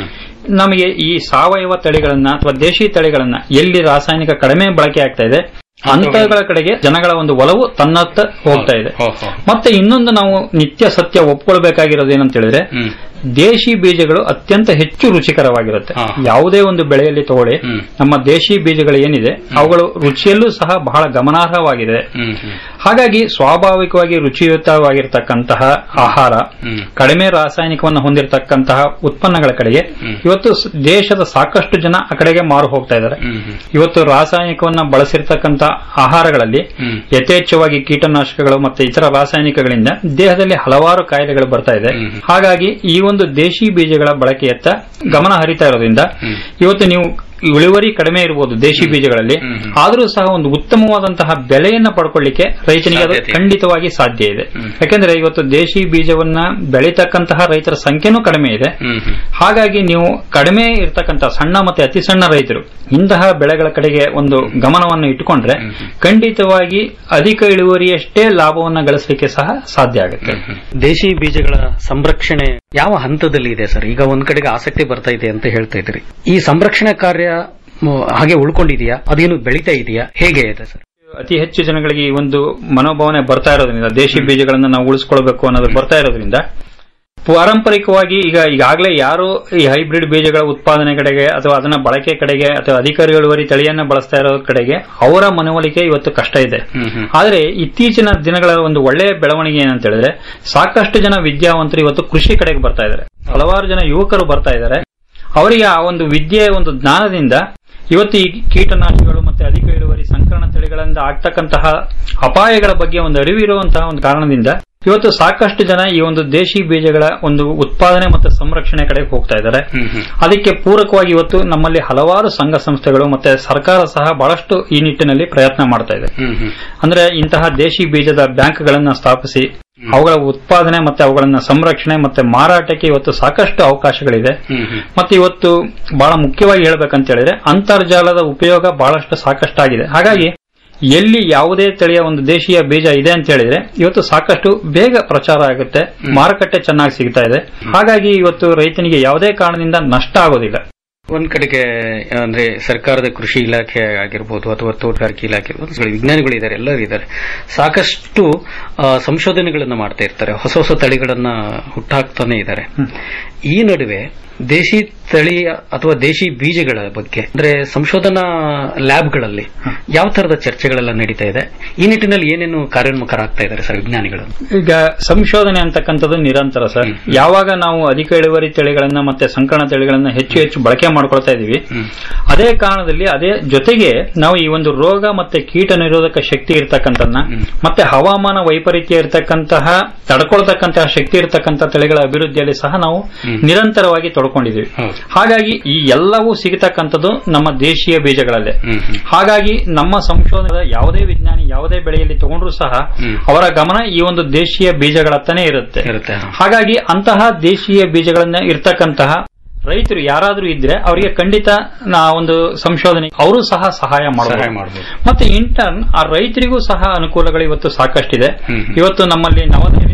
ನಮಗೆ ಈ ಸಾವಯವ ತಳಿಗಳನ್ನ ಅಥವಾ ದೇಶಿ ತಳಿಗಳನ್ನ ಎಲ್ಲಿ ರಾಸಾಯನಿಕ ಕಡಿಮೆ ಬಳಕೆ ಆಗ್ತಾ ಇದೆ ಅಂತಗಳ ಕಡೆಗೆ ಜನಗಳ ಒಂದು ಒಲವು ತನ್ನತ್ತ ಹೋಗ್ತಾ ಇದೆ ಮತ್ತೆ ಇನ್ನೊಂದು ನಾವು ನಿತ್ಯ ಸತ್ಯ ಒಪ್ಕೊಳ್ಬೇಕಾಗಿರೋದು ಏನಂತ ಹೇಳಿದ್ರೆ ದೇಶಿ ಬೀಜಗಳು ಅತ್ಯಂತ ಹೆಚ್ಚು ರುಚಿಕರವಾಗಿರುತ್ತೆ ಯಾವುದೇ ಒಂದು ಬೆಳೆಯಲ್ಲಿ ತಗೊಳ್ಳಿ ನಮ್ಮ ದೇಶಿ ಬೀಜಗಳು ಏನಿದೆ ಅವುಗಳು ರುಚಿಯಲ್ಲೂ ಸಹ ಬಹಳ ಗಮನಾರ್ಹವಾಗಿದೆ ಹಾಗಾಗಿ ಸ್ವಾಭಾವಿಕವಾಗಿ ರುಚಿಯುತವಾಗಿರ್ತಕ್ಕಂತಹ ಆಹಾರ ಕಡಿಮೆ ರಾಸಾಯನಿಕವನ್ನು ಹೊಂದಿರತಕ್ಕಂತಹ ಉತ್ಪನ್ನಗಳ ಕಡೆಗೆ ಇವತ್ತು ಸ್- ದೇಶದ ಸಾಕಷ್ಟು ಜನ ಆ ಕಡೆಗೆ ಮಾರು ಹೋಗ್ತಾ ಇದ್ದಾರೆ ಇವತ್ತು ರಾಸಾಯನಿಕವನ್ನ ಬಳಸಿರ್ತಕ್ಕಂಥ ಆಹಾರಗಳಲ್ಲಿ ಯಥೇಚ್ಛವಾಗಿ ಕೀಟನಾಶಕಗಳು ಮತ್ತೆ ಇತರ ರಾಸಾಯನಿಕಗಳಿಂದ ದೇಹದಲ್ಲಿ ಹಲವಾರು ಕಾಯಿಲೆಗಳು ಬರ್ತಾ ಇದೆ ಹಾಗಾಗಿ ಈ ಒಂದು ದೇಶಿ ಬೀಜಗಳ ಬಳಕೆಯತ್ತ ಗಮನ ಹರಿತಾ ಇರೋದ್ರಿಂದ ಇವತ್ತು ನೀವು ಇಳುವರಿ ಕಡಿಮೆ ಇರಬಹುದು ದೇಶಿ ಬೀಜಗಳಲ್ಲಿ ಆದರೂ ಸಹ ಒಂದು ಉತ್ತಮವಾದಂತಹ ಬೆಲೆಯನ್ನ ಪಡ್ಕೊಳ್ಳಿಕ್ಕೆ ರೈತನಿಗೆ ಅದು ಖಂಡಿತವಾಗಿ ಸಾಧ್ಯ ಇದೆ ಯಾಕೆಂದ್ರೆ ಇವತ್ತು ದೇಶಿ ಬೀಜವನ್ನ ಬೆಳೀತಕ್ಕಂತಹ ರೈತರ ಸಂಖ್ಯೆನೂ ಕಡಿಮೆ ಇದೆ ಹಾಗಾಗಿ ನೀವು ಕಡಿಮೆ ಇರತಕ್ಕಂತಹ ಸಣ್ಣ ಮತ್ತೆ ಅತಿ ಸಣ್ಣ ರೈತರು ಇಂತಹ ಬೆಳೆಗಳ ಕಡೆಗೆ ಒಂದು ಗಮನವನ್ನು ಇಟ್ಟುಕೊಂಡ್ರೆ ಖಂಡಿತವಾಗಿ ಅಧಿಕ ಇಳುವರಿಯಷ್ಟೇ ಲಾಭವನ್ನ ಗಳಿಸಲಿಕ್ಕೆ ಸಹ ಸಾಧ್ಯ ಆಗುತ್ತೆ ದೇಶಿ ಬೀಜಗಳ ಸಂರಕ್ಷಣೆ ಯಾವ ಹಂತದಲ್ಲಿ ಇದೆ ಸರ್ ಈಗ ಒಂದ್ ಕಡೆಗೆ ಆಸಕ್ತಿ ಬರ್ತಾ ಇದೆ ಅಂತ ಹೇಳ್ತಾ ಇದ್ರಿ ಈ ಸಂರಕ್ಷಣಾ ಕಾರ್ಯ ಮ್, ಹಾಗೆ ಉಳ್ಕೊಂಡಿದೆಯಾ ಅದೇನು ಬೆಳೀತಾ ಇದೆಯಾ ಹೇಗೆ ಇದೆ ಸರ್ ಅತಿ ಹೆಚ್ಚು ಜನಗಳಿಗೆ ಈ ಒಂದು ಮನೋಭಾವನೆ ಬರ್ತಾ ಇರೋದ್ರಿಂದ ದೇಶಿ ಬೀಜಗಳನ್ನ ನಾವು ಉಳಿಸ್ಕೊಳ್ಬೇಕು ಅನ್ನೋದು ಬರ್ತಾ ಇರೋದ್ರಿಂದ ಪಾರಂಪರಿಕವಾಗಿ ಈಗ ಈಗಾಗಲೇ ಯಾರು ಈ ಹೈಬ್ರಿಡ್ ಬೀಜಗಳ ಉತ್ಪಾದನೆ ಕಡೆಗೆ ಅಥವಾ ಅದನ್ನ ಬಳಕೆ ಕಡೆಗೆ ಅಥವಾ ಅಧಿಕ ಇಳುವರಿ ತಳಿಯನ್ನ ಬಳಸ್ತಾ ಇರೋ ಕಡೆಗೆ ಅವರ ಮನವೊಲಿಕೆ ಇವತ್ತು ಕಷ್ಟ ಇದೆ ಆದ್ರೆ ಇತ್ತೀಚಿನ ದಿನಗಳ ಒಂದು ಒಳ್ಳೆಯ ಬೆಳವಣಿಗೆ ಏನಂತ ಹೇಳಿದ್ರೆ ಸಾಕಷ್ಟು ಜನ ವಿದ್ಯಾವಂತರು ಇವತ್ತು ಕೃಷಿ ಕಡೆಗೆ ಬರ್ತಾ ಇದ್ದಾರೆ ಹಲವಾರು ಜನ ಯುವಕರು ಬರ್ತಾ ಇದ್ದಾರೆ ಅವರಿಗೆ ಆ ಒಂದು ವಿದ್ಯೆಯ ಒಂದು ಜ್ಞಾನದಿಂದ ಇವತ್ತು ಈ ಕೀಟನಾಶಕಗಳು ಮತ್ತೆ ಅಧಿಕ ಇಳುವರಿ ಸಂಕರಣ ತಳಿಗಳಿಂದ ಆಗ್ತಕ್ಕಂತಹ ಅಪಾಯಗಳ ಬಗ್ಗೆ ಒಂದು ಅರಿವು ಇರುವಂತಹ ಒಂದು ಕಾರಣದಿಂದ ಇವತ್ತು ಸಾಕಷ್ಟು ಜನ ಈ ಒಂದು ದೇಶಿ ಬೀಜಗಳ ಒಂದು ಉತ್ಪಾದನೆ ಮತ್ತು ಸಂರಕ್ಷಣೆ ಕಡೆಗೆ ಹೋಗ್ತಾ ಇದ್ದಾರೆ ಅದಕ್ಕೆ ಪೂರಕವಾಗಿ ಇವತ್ತು ನಮ್ಮಲ್ಲಿ ಹಲವಾರು ಸಂಘ ಸಂಸ್ಥೆಗಳು ಮತ್ತೆ ಸರ್ಕಾರ ಸಹ ಬಹಳಷ್ಟು ಈ ನಿಟ್ಟಿನಲ್ಲಿ ಪ್ರಯತ್ನ ಮಾಡ್ತಾ ಇದೆ ಅಂದ್ರೆ ಇಂತಹ ದೇಶಿ ಬೀಜದ ಬ್ಯಾಂಕ್ಗಳನ್ನ ಸ್ಥಾಪಿಸಿ ಅವುಗಳ ಉತ್ಪಾದನೆ ಮತ್ತೆ ಅವುಗಳನ್ನ ಸಂರಕ್ಷಣೆ ಮತ್ತೆ ಮಾರಾಟಕ್ಕೆ ಇವತ್ತು ಸಾಕಷ್ಟು ಅವಕಾಶಗಳಿದೆ ಮತ್ತೆ ಇವತ್ತು ಬಹಳ ಮುಖ್ಯವಾಗಿ ಹೇಳ್ಬೇಕಂತ ಹೇಳಿದ್ರೆ ಅಂತರ್ಜಾಲದ ಉಪಯೋಗ ಬಹಳಷ್ಟು ಸಾಕಷ್ಟಾಗಿದೆ ಹಾಗಾಗಿ ಎಲ್ಲಿ ಯಾವುದೇ ತಳಿಯ ಒಂದು ದೇಶೀಯ ಬೀಜ ಇದೆ ಅಂತ ಹೇಳಿದ್ರೆ ಇವತ್ತು ಸಾಕಷ್ಟು ಬೇಗ ಪ್ರಚಾರ ಆಗುತ್ತೆ ಮಾರುಕಟ್ಟೆ ಚೆನ್ನಾಗಿ ಸಿಗ್ತಾ ಇದೆ ಹಾಗಾಗಿ ಇವತ್ತು ರೈತನಿಗೆ ಯಾವುದೇ ಕಾರಣದಿಂದ ನಷ್ಟ ಆಗೋದಿಲ್ಲ ಒಂದ್ ಕಡೆಗೆ ಅಂದ್ರೆ ಸರ್ಕಾರದ ಕೃಷಿ ಇಲಾಖೆ ಆಗಿರ್ಬೋದು ಅಥವಾ ತೋಟಗಾರಿಕೆ ಇಲಾಖೆ ಇರ್ಬೋದು ವಿಜ್ಞಾನಿಗಳು ಇದ್ದಾರೆ ಎಲ್ಲರೂ ಇದ್ದಾರೆ ಸಾಕಷ್ಟು ಆ, ಸಂಶೋಧನೆಗಳನ್ನ ಮಾಡ್ತಾ ಇರ್ತಾರೆ ಹೊಸ ಹೊಸ ತಳಿಗಳನ್ನ ಹುಟ್ಟಾಕ್ತಾನೆ ಇದ್ದಾರೆ ಈ ನಡುವೆ ದೇಶಿ ತಳಿ ಅಥವಾ ದೇಶಿ ಬೀಜಗಳ ಬಗ್ಗೆ ಅಂದ್ರೆ ಸಂಶೋಧನಾ ಲ್ಯಾಬ್ಗಳಲ್ಲಿ ಯಾವ ತರದ ಚರ್ಚೆಗಳೆಲ್ಲ ನಡೀತಾ ಇದೆ ಈ ನಿಟ್ಟಿನಲ್ಲಿ ಏನೇನು ಕಾರ್ಯೋನ್ಮುಖರಾಗ್ತಾ ಇದ್ದಾರೆ ಸರ್ ವಿಜ್ಞಾನಿಗಳು ಈಗ ಸಂಶೋಧನೆ ಅಂತಕ್ಕಂಥದ್ದು ನಿರಂತರ ಸರ್ ಯಾವಾಗ ನಾವು ಅಧಿಕ ಇಳುವರಿ ತಳಿಗಳನ್ನ ಮತ್ತೆ ಸಂಕರಣ ತಳಿಗಳನ್ನ ಹೆಚ್ಚು ಹೆಚ್ಚು ಬಳಕೆ ಮಾಡ್ಕೊಳ್ತಾ ಇದೀವಿ ಅದೇ ಕಾರಣದಲ್ಲಿ ಅದೇ ಜೊತೆಗೆ ನಾವು ಈ ಒಂದು ರೋಗ ಮತ್ತೆ ಕೀಟ ನಿರೋಧಕ ಶಕ್ತಿ ಇರತಕ್ಕಂಥನ್ನ ಮತ್ತೆ ಹವಾಮಾನ ವೈಪರೀತ್ಯ ಇರತಕ್ಕಂತಹ ತಡ್ಕೊಳ್ತಕ್ಕಂತಹ ಶಕ್ತಿ ಇರತಕ್ಕಂಥ ತಳಿಗಳ ಅಭಿವೃದ್ಧಿಯಲ್ಲಿ ಸಹ ನಾವು ನಿರಂತರವಾಗಿ ತೊಡ್ಕೊಂಡಿದ್ದೀವಿ ಹಾಗಾಗಿ ಈ ಎಲ್ಲವೂ ಸಿಗತಕ್ಕಂಥದ್ದು ನಮ್ಮ ದೇಶೀಯ ಬೀಜಗಳಲ್ಲೇ ಹಾಗಾಗಿ ನಮ್ಮ ಸಂಶೋಧನದ ಯಾವುದೇ ವಿಜ್ಞಾನಿ ಯಾವುದೇ ಬೆಳೆಯಲ್ಲಿ ತಗೊಂಡ್ರು ಸಹ ಅವರ ಗಮನ ಈ ಒಂದು ದೇಶೀಯ ಬೀಜಗಳತ್ತನೇ ಇರುತ್ತೆ ಹಾಗಾಗಿ ಅಂತಹ ದೇಶೀಯ ಬೀಜಗಳನ್ನ ಇರ್ತಕ್ಕಂತಹ ರೈತರು ಯಾರಾದ್ರೂ ಇದ್ರೆ ಅವರಿಗೆ ಖಂಡಿತ ನಾ ಒಂದು ಸಂಶೋಧನೆ ಅವರು ಸಹ ಸಹಾಯ ಮಾಡಬಹುದು ಮತ್ತೆ ಇಂಟರ್ನ್ ಆ ರೈತರಿಗೂ ಸಹ ಅನುಕೂಲಗಳು ಇವತ್ತು ಸಾಕಷ್ಟಿದೆ ಇವತ್ತು ನಮ್ಮಲ್ಲಿ ನವದೆಹಲಿಯಲ್ಲಿ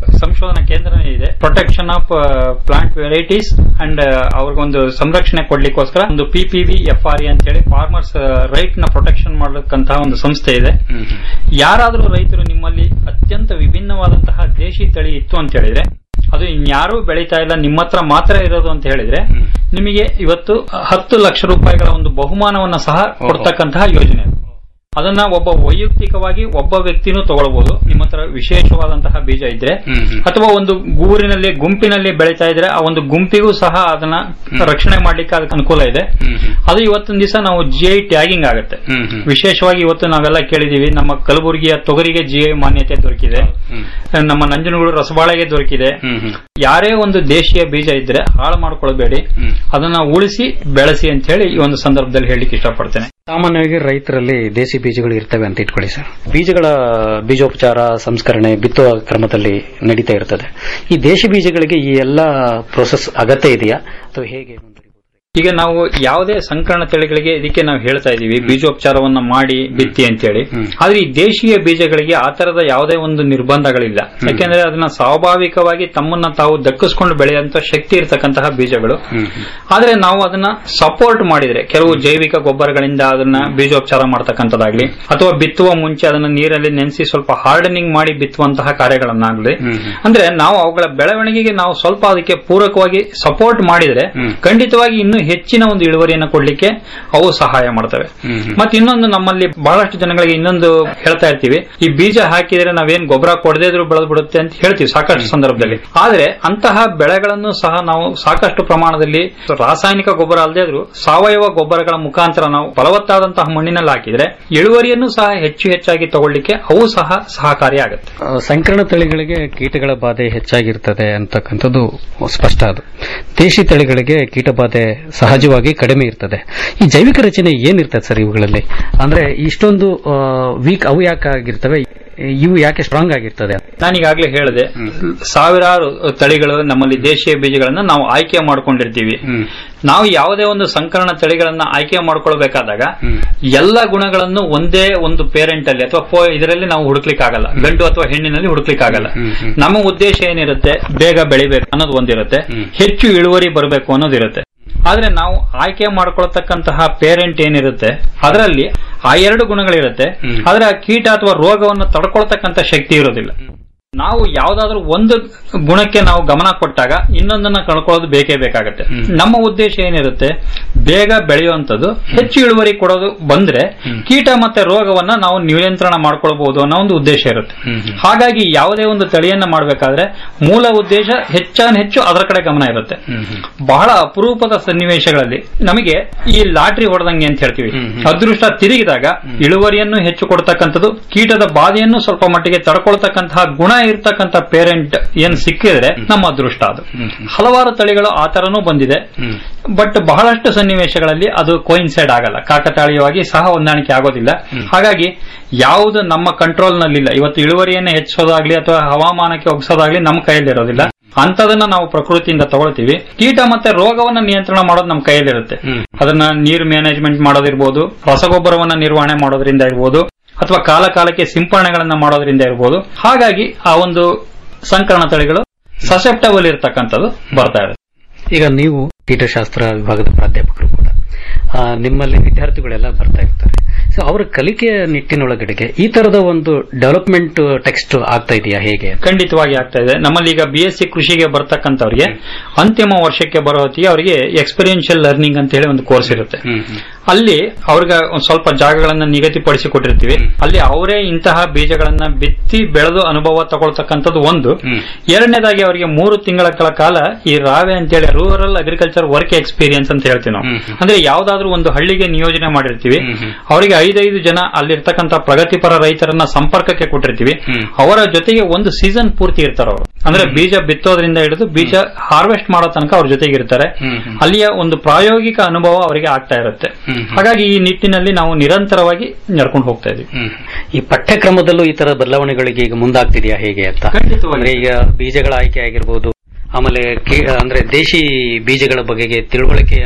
ಸಂಶೋಧನಾ ಕೇಂದ್ರನೇ ಇದೆ protection of plant varieties and ಅವ್ರಿಗೊಂದು ಸಂರಕ್ಷಣೆ ಕೊಡ್ಲಿಕ್ಕೋಸ್ಕರ ಒಂದು P P V F R ಅಂತ ಹೇಳಿ ಫಾರ್ಮರ್ಸ್ ರೈಟ್ ನ ಪ್ರೊಟೆಕ್ಷನ್ ಮಾಡಕ್ಕಂತಹ ಒಂದು ಸಂಸ್ಥೆ ಇದೆ ಯಾರಾದರೂ ರೈತರು ನಿಮ್ಮಲ್ಲಿ ಅತ್ಯಂತ ವಿಭಿನ್ನವಾದಂತಹ ದೇಶಿ ತಳಿ ಇತ್ತು ಅಂತ ಹೇಳಿದ್ರೆ ಅದು ಇನ್ಯಾರೂ ಬೆಳೀತಾ ಇಲ್ಲ ನಿಮ್ಮ ಹತ್ರ ಮಾತ್ರ ಇರೋದು ಅಂತ ಹೇಳಿದ್ರೆ ನಿಮಗೆ ಇವತ್ತು ಹತ್ತು ಲಕ್ಷ ರೂಪಾಯಿಗಳ ಒಂದು ಬಹುಮಾನವನ್ನ ಸಹ ಕೊಡ್ತಕ್ಕಂತಹ ಯೋಜನೆ ಅದು. ಅದನ್ನ ಒಬ್ಬ ವೈಯಕ್ತಿಕವಾಗಿ ಒಬ್ಬ ವ್ಯಕ್ತಿನೂ ತಗೊಳ್ಬಹುದು ನಿಮ್ಮ ಹತ್ರ ವಿಶೇಷವಾದಂತಹ ಬೀಜ ಇದ್ರೆ ಅಥವಾ ಒಂದು ಊರಿನಲ್ಲಿ ಗುಂಪಿನಲ್ಲಿ ಬೆಳೀತಾ ಇದ್ರೆ ಆ ಒಂದು ಗುಂಪಿಗೂ ಸಹ ಅದನ್ನ ರಕ್ಷಣೆ ಮಾಡ್ಲಿಕ್ಕೆ ಅದಕ್ಕೆ ಅನುಕೂಲ ಇದೆ ಅದು ಇವತ್ತಿನ ದಿವಸ ನಾವು ಜಿ ಐ ಟ್ಯಾಗಿಂಗ್ ಆಗುತ್ತೆ ವಿಶೇಷವಾಗಿ ಇವತ್ತು ನಾವೆಲ್ಲ ಕೇಳಿದೀವಿ ನಮ್ಮ ಕಲಬುರಗಿಯ ತೊಗರಿಗೆ ಜಿ ಐ ಮಾನ್ಯತೆ ದೊರಕಿದೆ ನಮ್ಮ ನಂಜನಗೂಡು ರಸಬಾಳೆಗೆ ದೊರಕಿದೆ ಯಾರೇ ಒಂದು ದೇಶೀಯ ಬೀಜ ಇದ್ರೆ ಹಾಳು ಮಾಡ್ಕೊಳ್ಬೇಡಿ ಅದನ್ನ ಉಳಿಸಿ ಬೆಳೆಸಿ ಅಂತ ಹೇಳಿ ಈ ಒಂದು ಸಂದರ್ಭದಲ್ಲಿ ಹೇಳಲಿಕ್ಕೆ ಇಷ್ಟಪಡ್ತೇನೆ ಸಾಮಾನ್ಯವಾಗಿ ರೈತರಲ್ಲಿ ದೇಸಿ ಬೀಜಗಳು ಇರ್ತವೆ ಅಂತ ಇಟ್ಕೊಳ್ಳಿ ಸರ್ ಬೀಜಗಳ ಬೀಜೋಪಚಾರ ಸಂಸ್ಕರಣೆ ಬಿತ್ತುವ ಕ್ರಮದಲ್ಲಿ ನಡೀತಾ ಇರ್ತದೆ ಈ ದೇಶಿ ಬೀಜಗಳಿಗೆ ಈ ಎಲ್ಲ ಪ್ರೋಸೆಸ್ ಅಗತ್ಯ ಇದೆಯಾ ಅಥವಾ ಹೇಗೆ ಈಗ ನಾವು ಯಾವುದೇ ಸಂಕರಣ ತಳಿಗಳಿಗೆ ಇದಕ್ಕೆ ನಾವು ಹೇಳ್ತಾ ಇದೀವಿ ಬೀಜೋಪಚಾರವನ್ನ ಮಾಡಿ ಬಿತ್ತಿ ಅಂತೇಳಿ ಆದ್ರೆ ಈ ದೇಶೀಯ ಬೀಜಗಳಿಗೆ ಆ ತರದ ಯಾವುದೇ ಒಂದು ನಿರ್ಬಂಧಗಳಿಲ್ಲ ಯಾಕೆಂದ್ರೆ ಅದನ್ನ ಸ್ವಾಭಾವಿಕವಾಗಿ ತಮ್ಮನ್ನ ತಾವು ದಕ್ಕಿಸ್ಕೊಂಡು ಬೆಳೆಯುವಂತ ಶಕ್ತಿ ಇರತಕ್ಕಂತಹ ಬೀಜಗಳು ಆದ್ರೆ ನಾವು ಅದನ್ನ ಸಪೋರ್ಟ್ ಮಾಡಿದ್ರೆ ಕೆಲವು ಜೈವಿಕ ಗೊಬ್ಬರಗಳಿಂದ ಅದನ್ನ ಬೀಜೋಪಚಾರ ಮಾಡ್ತಕ್ಕಂಥದ್ದಾಗ್ಲಿ ಅಥವಾ ಬಿತ್ತುವ ಮುಂಚೆ ಅದನ್ನ ನೀರಲ್ಲಿ ನೆನೆಸಿ ಸ್ವಲ್ಪ ಹಾರ್ಡನಿಂಗ್ ಮಾಡಿ ಬಿತ್ತುವಂತಹ ಕಾರ್ಯಗಳನ್ನಾಗ್ಲಿ ಅಂದ್ರೆ ನಾವು ಅವುಗಳ ಬೆಳವಣಿಗೆಗೆ ನಾವು ಸ್ವಲ್ಪ ಅದಕ್ಕೆ ಪೂರಕವಾಗಿ ಸಪೋರ್ಟ್ ಮಾಡಿದ್ರೆ ಖಂಡಿತವಾಗಿ ಇನ್ನೂ ಹೆಚ್ಚಿನ ಒಂದು ಇಳುವರಿಯನ್ನು ಕೊಡ್ಲಿಕ್ಕೆ ಅವು ಸಹಾಯ ಮಾಡ್ತವೆ ಮತ್ತೆ ಇನ್ನೊಂದು ನಮ್ಮಲ್ಲಿ ಬಹಳಷ್ಟು ಜನಗಳಿಗೆ ಇನ್ನೊಂದು ಹೇಳ್ತಾ ಇರ್ತೀವಿ ಈ ಬೀಜ ಹಾಕಿದ್ರೆ ನಾವೇನ್ ಗೊಬ್ಬರ ಕೊಡದೇ ಇದ್ರೂ ಬೆಳೆದು ಬಿಡುತ್ತೆ ಅಂತ ಹೇಳ್ತೀವಿ ಸಾಕಷ್ಟು ಸಂದರ್ಭದಲ್ಲಿ ಆದ್ರೆ ಅಂತಹ ಬೆಳೆಗಳನ್ನು ಸಹ ನಾವು ಸಾಕಷ್ಟು ಪ್ರಮಾಣದಲ್ಲಿ ರಾಸಾಯನಿಕ ಗೊಬ್ಬರ ಅಲ್ಲದೆ ಇದ್ರೂ ಸಾವಯವ ಗೊಬ್ಬರಗಳ ಮುಖಾಂತರ ನಾವು ಫಲವತ್ತಾದಂತಹ ಮಣ್ಣಿನಲ್ಲಿ ಹಾಕಿದ್ರೆ ಇಳುವರಿಯನ್ನು ಸಹ ಹೆಚ್ಚು ಹೆಚ್ಚಾಗಿ ತಗೊಳ್ಳಿಕ್ಕೆ ಅವು ಸಹ ಸಹಕಾರಿಯಾಗುತ್ತೆ ಆ, ಸಂಕರಣ ತಳಿಗಳಿಗೆ ಕೀಟಗಳ ಬಾಧೆ ಹೆಚ್ಚಾಗಿರ್ತದೆ ಅಂತಕ್ಕಂಥದ್ದು ಸ್ಪಷ್ಟ ಅದು ದೇಶಿ ತಳಿಗಳಿಗೆ ಕೀಟಬಾಧೆ ಸಹಜವಾಗಿ ಕಡಿಮೆ ಇರ್ತದೆ ಈ ಜೈವಿಕ ರಚನೆ ಏನಿರ್ತದೆ ಸರ್ ಇವುಗಳಲ್ಲಿ ಅಂದ್ರೆ ಇಷ್ಟೊಂದು ವೀಕ್ ಅವು ಯಾಕೆ ಆಗಿರ್ತವೆ ಇವು ಯಾಕೆ ಸ್ಟ್ರಾಂಗ್ ಆಗಿರ್ತದೆ ನಾನೀಗಾಗಲೇ ಹೇಳಿದೆ ಸಾವಿರಾರು ತಳಿಗಳು ನಮ್ಮಲ್ಲಿ ದೇಶೀಯ ಬೀಜಗಳನ್ನ ನಾವು ಆಯ್ಕೆ ಮಾಡ್ಕೊಂಡಿರ್ತೀವಿ ನಾವು ಯಾವುದೇ ಒಂದು ಸಂಕರಣ ತಳಿಗಳನ್ನ ಆಯ್ಕೆ ಮಾಡ್ಕೊಳ್ಬೇಕಾದಾಗ ಎಲ್ಲ ಗುಣಗಳನ್ನು ಒಂದೇ ಒಂದು ಪೇರೆಂಟ್ ಅಲ್ಲಿ ಅಥವಾ ಫೋ- ಇದರಲ್ಲಿ ನಾವು ಹುಡುಕ್ಲಿಕ್ಕೆ ಆಗಲ್ಲ ಗಂಡು ಅಥವಾ ಹೆಣ್ಣಿನಲ್ಲಿ ಹುಡುಕ್ಲಿಕ್ಕೆ ಆಗಲ್ಲ ನಮ್ಮ ಉದ್ದೇಶ ಏನಿರುತ್ತೆ ಬೇಗ ಬೆಳಿಬೇಕು ಅನ್ನೋದು ಒಂದಿರುತ್ತೆ ಹೆಚ್ಚು ಇಳುವರಿ ಬರಬೇಕು ಅನ್ನೋದಿರುತ್ತೆ ಆದ್ರೆ ನಾವು ಆಯ್ಕೆ ಮಾಡ್ಕೊಳ್ತಕ್ಕಂತಹ ಪೇರೆಂಟ್ ಏನಿರುತ್ತೆ ಅದರಲ್ಲಿ ಆ ಎರಡು ಗುಣಗಳಿರುತ್ತೆ ಆದ್ರೆ ಆ ಕೀಟ ಅಥವಾ ರೋಗವನ್ನು ತಡ್ಕೊಳ್ತಕ್ಕಂಥ ಶಕ್ತಿ ಇರೋದಿಲ್ಲ ನಾವು ಯಾವ್ದಾದ್ರೂ ಒಂದು ಗುಣಕ್ಕೆ ನಾವು ಗಮನ ಕೊಟ್ಟಾಗ ಇನ್ನೊಂದನ್ನ ಕಳ್ಕೊಳ್ಳೋದು ಬೇಕೇ ಬೇಕಾಗುತ್ತೆ ನಮ್ಮ ಉದ್ದೇಶ ಏನಿರುತ್ತೆ ಬೇಗ ಬೆಳೆಯುವಂತದ್ದು ಹೆಚ್ಚು ಇಳುವರಿ ಕೊಡೋದು ಬಂದ್ರೆ ಕೀಟ ಮತ್ತೆ ರೋಗವನ್ನ ನಾವು ನಿಯಂತ್ರಣ ಮಾಡ್ಕೊಳ್ಬಹುದು ಅನ್ನೋ ಒಂದು ಉದ್ದೇಶ ಇರುತ್ತೆ ಹಾಗಾಗಿ ಯಾವುದೇ ಒಂದು ತಳಿಯನ್ನ ಮಾಡಬೇಕಾದ್ರೆ ಮೂಲ ಉದ್ದೇಶ ಹೆಚ್ಚಾನ್ ಹೆಚ್ಚು ಅದರ ಕಡೆ ಗಮನ ಇರುತ್ತೆ ಬಹಳ ಅಪರೂಪದ ಸನ್ನಿವೇಶಗಳಲ್ಲಿ ನಮಗೆ ಈ ಲಾಟ್ರಿ ಹೊಡೆದಂಗೆ ಅಂತ ಹೇಳ್ತೀವಿ ಅದೃಷ್ಟ ತಿರುಗಿದಾಗ ಇಳುವರಿಯನ್ನು ಹೆಚ್ಚು ಕೊಡ್ತಕ್ಕಂಥದ್ದು ಕೀಟದ ಬಾಧೆಯನ್ನು ಸ್ವಲ್ಪ ಮಟ್ಟಿಗೆ ತಡ್ಕೊಳ್ತಕ್ಕಂತಹ ಗುಣ ಇರ್ತಕ್ಕಂಥ ಪೇರೆಂಟ್ ಏನ್ ಸಿಕ್ಕಿದ್ರೆ ನಮ್ಮ ಅದೃಷ್ಟ ಅದು ಹಲವಾರು ತಳಿಗಳು ಆ ತರನೂ ಬಂದಿದೆ ಬಟ್ ಬಹಳಷ್ಟು ಸನ್ನಿವೇಶಗಳಲ್ಲಿ ಅದು ಕೋಯಿನ್ಸೈಡ್ ಆಗಲ್ಲ ಕಾಕತಾಳೀಯವಾಗಿ ಸಹ ಹೊಂದಾಣಿಕೆ ಆಗೋದಿಲ್ಲ ಹಾಗಾಗಿ ಯಾವುದು ನಮ್ಮ ಕಂಟ್ರೋಲ್ ನಲ್ಲಿಲ್ಲ ಇವತ್ತು ಇಳುವರಿಯನ್ನು ಹೆಚ್ಚಿಸೋದಾಗ್ಲಿ ಅಥವಾ ಹವಾಮಾನಕ್ಕೆ ಒಗ್ಸೋದಾಗ್ಲಿ ನಮ್ಮ ಕೈಯಲ್ಲಿರೋದಿಲ್ಲ ಅಂತದನ್ನ ನಾವು ಪ್ರಕೃತಿಯಿಂದ ತಗೊಳ್ತೀವಿ ಕೀಟ ಮತ್ತೆ ರೋಗವನ್ನ ನಿಯಂತ್ರಣ ಮಾಡೋದು ನಮ್ಮ ಕೈಯಲ್ಲಿರುತ್ತೆ ಅದನ್ನ ನೀರು ಮ್ಯಾನೇಜ್ಮೆಂಟ್ ಮಾಡೋದಿರ್ಬೋದು ರಸಗೊಬ್ಬರವನ್ನ ನಿರ್ವಹಣೆ ಮಾಡೋದ್ರಿಂದ ಇರ್ಬೋದು ಅಥವಾ ಕಾಲ ಕಾಲಕ್ಕೆ ಸಿಂಪರಣೆಗಳನ್ನ ಮಾಡೋದ್ರಿಂದ ಇರ್ಬೋದು ಹಾಗಾಗಿ ಆ ಒಂದು ಸಂಕರಣ ತಳಿಗಳು ಸಸೆಪ್ಟಬಲ್ ಇರತಕ್ಕಂಥದ್ದು ಬರ್ತಾ ಇದೆ ಈಗ ನೀವು ಕೀಟಶಾಸ್ತ್ರ ವಿಭಾಗದ ಪ್ರಾಧ್ಯಾಪಕರು ಕೂಡ ಆ, ನಿಮ್ಮಲ್ಲಿ ವಿದ್ಯಾರ್ಥಿಗಳೆಲ್ಲ ಬರ್ತಾ ಇರ್ತಾರೆ ಸೊ ಅವರ ಕಲಿಕೆಯ ನಿಟ್ಟಿನೊಳಗಡೆಗೆ ಈ ತರದ ಒಂದು ಡೆವಲಪ್ಮೆಂಟ್ ಟೆಕ್ಸ್ಟ್ ಆಗ್ತಾ ಇದೆಯಾ ಹೇಗೆ ಖಂಡಿತವಾಗಿ ಆಗ್ತಾ ಇದೆ ನಮ್ಮಲ್ಲಿ ಈಗ ಬಿ ಎಸ್ ಸಿ ಕೃಷಿಗೆ ಬರ್ತಕ್ಕಂಥವ್ರಿಗೆ ಅಂತಿಮ ವರ್ಷಕ್ಕೆ ಬರೋ ಹೊತ್ತಿಗೆ ಅವರಿಗೆ ಎಕ್ಸ್ಪೀರಿಯನ್ಷಿಯಲ್ ಲರ್ನಿಂಗ್ ಅಂತ ಹೇಳಿ ಒಂದು ಕೋರ್ಸ್ ಇರುತ್ತೆ ಅಲ್ಲಿ ಅವ್ರಿಗೆ ಒಂದ್ ಸ್ವಲ್ಪ ಜಾಗಗಳನ್ನ ನಿಗದಿಪಡಿಸಿ ಕೊಟ್ಟಿರ್ತೀವಿ ಅಲ್ಲಿ ಅವರೇ ಇಂತಹ ಬೀಜಗಳನ್ನ ಬಿತ್ತಿ ಬೆಳೆದು ಅನುಭವ ತಗೊಳ್ತಕ್ಕಂಥದ್ದು ಒಂದು ಎರಡನೇದಾಗಿ ಅವರಿಗೆ ಮೂರು ತಿಂಗಳ ಕಾಲ ಈ ರಾವೆ ಅಂತೇಳಿ ರೂರಲ್ ಅಗ್ರಿಕಲ್ಚರ್ ವರ್ಕ್ ಎಕ್ಸ್ಪೀರಿಯನ್ಸ್ ಅಂತ ಹೇಳ್ತೀವಿ ನಾವು ಅಂದ್ರೆ ಯಾವ್ದಾದ್ರು ಒಂದು ಹಳ್ಳಿಗೆ ನಿಯೋಜನೆ ಮಾಡಿರ್ತೀವಿ ಅವರಿಗೆ ಐದೈದು ಜನ ಅಲ್ಲಿರ್ತಕ್ಕಂಥ ಪ್ರಗತಿಪರ ರೈತರನ್ನ ಸಂಪರ್ಕಕ್ಕೆ ಕೊಟ್ಟಿರ್ತೀವಿ ಅವರ ಜೊತೆಗೆ ಒಂದು ಸೀಸನ್ ಪೂರ್ತಿ ಇರ್ತಾರೆ ಅವರು ಅಂದ್ರೆ ಬೀಜ ಬಿತ್ತೋದ್ರಿಂದ ಹಿಡಿದು ಬೀಜ ಹಾರ್ವೆಸ್ಟ್ ಮಾಡೋ ತನಕ ಅವ್ರ ಜೊತೆಗೆ ಇರ್ತಾರೆ ಅಲ್ಲಿಯ ಒಂದು ಪ್ರಾಯೋಗಿಕ ಅನುಭವ ಅವರಿಗೆ ಆಗ್ತಾ ಇರುತ್ತೆ ಹಾಗಾಗಿ ಈ ನಿಟ್ಟಿನಲ್ಲಿ ನಾವು ನಿರಂತರವಾಗಿ ನಡ್ಕೊಂಡು ಹೋಗ್ತಾ ಇದೀವಿ ಈ ಪಠ್ಯಕ್ರಮದಲ್ಲೂ ಈ ತರ ಬದಲಾವಣೆಗಳಿಗೆ ಈಗ ಮುಂದಾಗ್ತಿದೆಯಾ ಹೇಗೆ ಅಂತ ಅಂದ್ರೆ ಈಗ ಬೀಜಗಳ ಆಯ್ಕೆ ಆಗಿರ್ಬೋದು ಆಮೇಲೆ ಕೀ- ಅಂದ್ರೆ ದೇಶಿ ಬೀಜಗಳ ಬಗೆಗೆ ತಿಳುವಳಿಕೆಯ ಪಠ್ಯ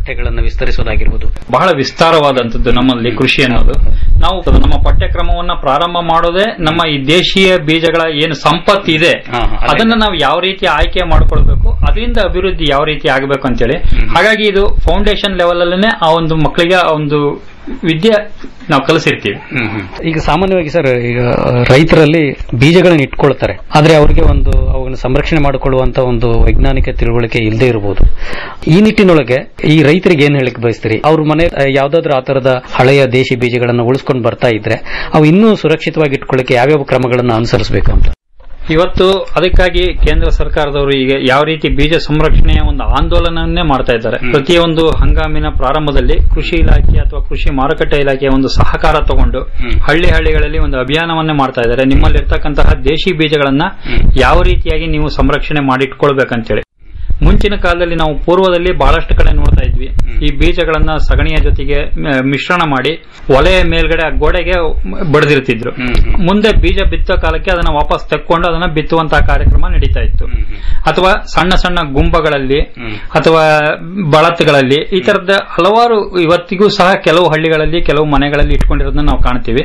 ಪಠ್ಯಗಳನ್ನು ವಿಸ್ತರಿಸೋದಾಗಿರ್ಬೋದು ಬಹಳ ವಿಸ್ತಾರವಾದಂತದ್ದು ನಮ್ಮಲ್ಲಿ ಕೃಷಿ ಅನ್ನೋದು ನಾವು ನಮ್ಮ ಪಠ್ಯಕ್ರಮವನ್ನ ಪ್ರಾರಂಭ ಮಾಡೋದೇ ನಮ್ಮ ಈ ದೇಶೀಯ ಬೀಜಗಳ ಏನು ಸಂಪತ್ತು ಇದೆ ಅದನ್ನ ನಾವು ಯಾವ ರೀತಿ ಆಯ್ಕೆ ಮಾಡ್ಕೊಳ್ಬೇಕು ಅದರಿಂದ ಅಭಿವೃದ್ಧಿ ಯಾವ ರೀತಿ ಆಗಬೇಕು ಅಂತೇಳಿ ಹಾಗಾಗಿ ಇದು ಫೌಂಡೇಶನ್ ಲೆವೆಲ್ ಅಲ್ಲೇ ಆ ಒಂದು ಮಕ್ಕಳಿಗೆ ಆ ಒಂದು ವಿದ್ಯೆ ನಾವು ಕಲಿಸಿರ್ತೀವಿ ಈಗ ಸಾಮಾನ್ಯವಾಗಿ ಸರ್ ಈಗ ರೈತರಲ್ಲಿ ಬೀಜಗಳನ್ನು ಇಟ್ಕೊಳ್ತಾರೆ ಆದ್ರೆ ಅವರಿಗೆ ಒಂದು ಅವುಗಳನ್ನು ಸಂರಕ್ಷಣೆ ಮಾಡಿಕೊಳ್ಳುವಂತ ಒಂದು ವೈಜ್ಞಾನಿಕ ತಿಳುವಳಿಕೆ ಇಲ್ಲದೆ ಇರಬಹುದು ಈ ನಿಟ್ಟಿನೊಳಗೆ ಈ ರೈತರಿಗೆ ಏನ್ ಹೇಳಕ್ ಬಯಸ್ತೀರಿ ಅವ್ರ ಮನೆ ಆ, ಯಾವ್ದಾದ್ರು ಆ ತರದ ಹಳೆಯ ದೇಶಿ ಬೀಜಗಳನ್ನು ಉಳಿಸ್ಕೊಂಡು ಬರ್ತಾ ಇದ್ರೆ ಅವು ಇನ್ನೂ ಸುರಕ್ಷಿತವಾಗಿ ಇಟ್ಕೊಳ್ಳಿಕ್ಕೆ ಯಾವ್ಯಾವ ಕ್ರಮಗಳನ್ನು ಅನುಸರಿಸಬೇಕು ಅಂತ ಇವತ್ತು ಅದಕ್ಕಾಗಿ ಕೇಂದ್ರ ಸರ್ಕಾರದವರು ಈಗ ಯಾವ ರೀತಿ ಬೀಜ ಸಂರಕ್ಷಣೆಯ ಒಂದು ಆಂದೋಲನವನ್ನೇ ಮಾಡ್ತಾ ಇದ್ದಾರೆ ಪ್ರತಿಯೊಂದು ಹಂಗಾಮಿನ ಪ್ರಾರಂಭದಲ್ಲಿ ಕೃಷಿ ಇಲಾಖೆ ಅಥವಾ ಕೃಷಿ ಮಾರುಕಟ್ಟೆ ಇಲಾಖೆಯ ಒಂದು ಸಹಕಾರ ತಗೊಂಡು ಹಳ್ಳಿ ಹಳ್ಳಿಗಳಲ್ಲಿ ಒಂದು ಅಭಿಯಾನವನ್ನೇ ಮಾಡ್ತಾ ಇದ್ದಾರೆ ನಿಮ್ಮಲ್ಲಿ ಇರ್ತಕ್ಕಂತಹ ದೇಶಿ ಬೀಜಗಳನ್ನ ಯಾವ ರೀತಿಯಾಗಿ ನೀವು ಸಂರಕ್ಷಣೆ ಮಾಡಿಟ್ಕೊಳ್ಬೇಕಂತೇಳಿ ಮುಂಚಿನ ಕಾಲದಲ್ಲಿ ನಾವು ಪೂರ್ವದಲ್ಲಿ ಬಹಳಷ್ಟು ಕಡೆ ನೋಡ್ತಾ ಇದ್ವಿ ಈ ಬೀಜಗಳನ್ನ ಸಗಣಿಯ ಜೊತೆಗೆ ಮ- ಮಿಶ್ರಣ ಮಾಡಿ ಒಲೆಯ ಮೇಲ್ಗಡೆ ಆ ಗೋಡೆಗೆ ಬಡಿದಿರ್ತಿದ್ರು ಮುಂದೆ ಬೀಜ ಬಿತ್ತೋ ಕಾಲಕ್ಕೆ ಅದನ್ನ ವಾಪಸ್ ತೆಕ್ಕೊಂಡು ಅದನ್ನ ಬಿತ್ತುವಂತಹ ಕಾರ್ಯಕ್ರಮ ನಡೀತಾ ಇತ್ತು ಅಥವಾ ಸಣ್ಣ ಸಣ್ಣ ಗುಂಪಗಳಲ್ಲಿ ಅಥವಾ ಬಳತ್ಗಳಲ್ಲಿ ಈ ತರದ ಹಲವಾರು ಇವತ್ತಿಗೂ ಸಹ ಕೆಲವು ಹಳ್ಳಿಗಳಲ್ಲಿ ಕೆಲವು ಮನೆಗಳಲ್ಲಿ ಇಟ್ಕೊಂಡಿರೋದನ್ನ ನಾವು ಕಾಣ್ತೀವಿ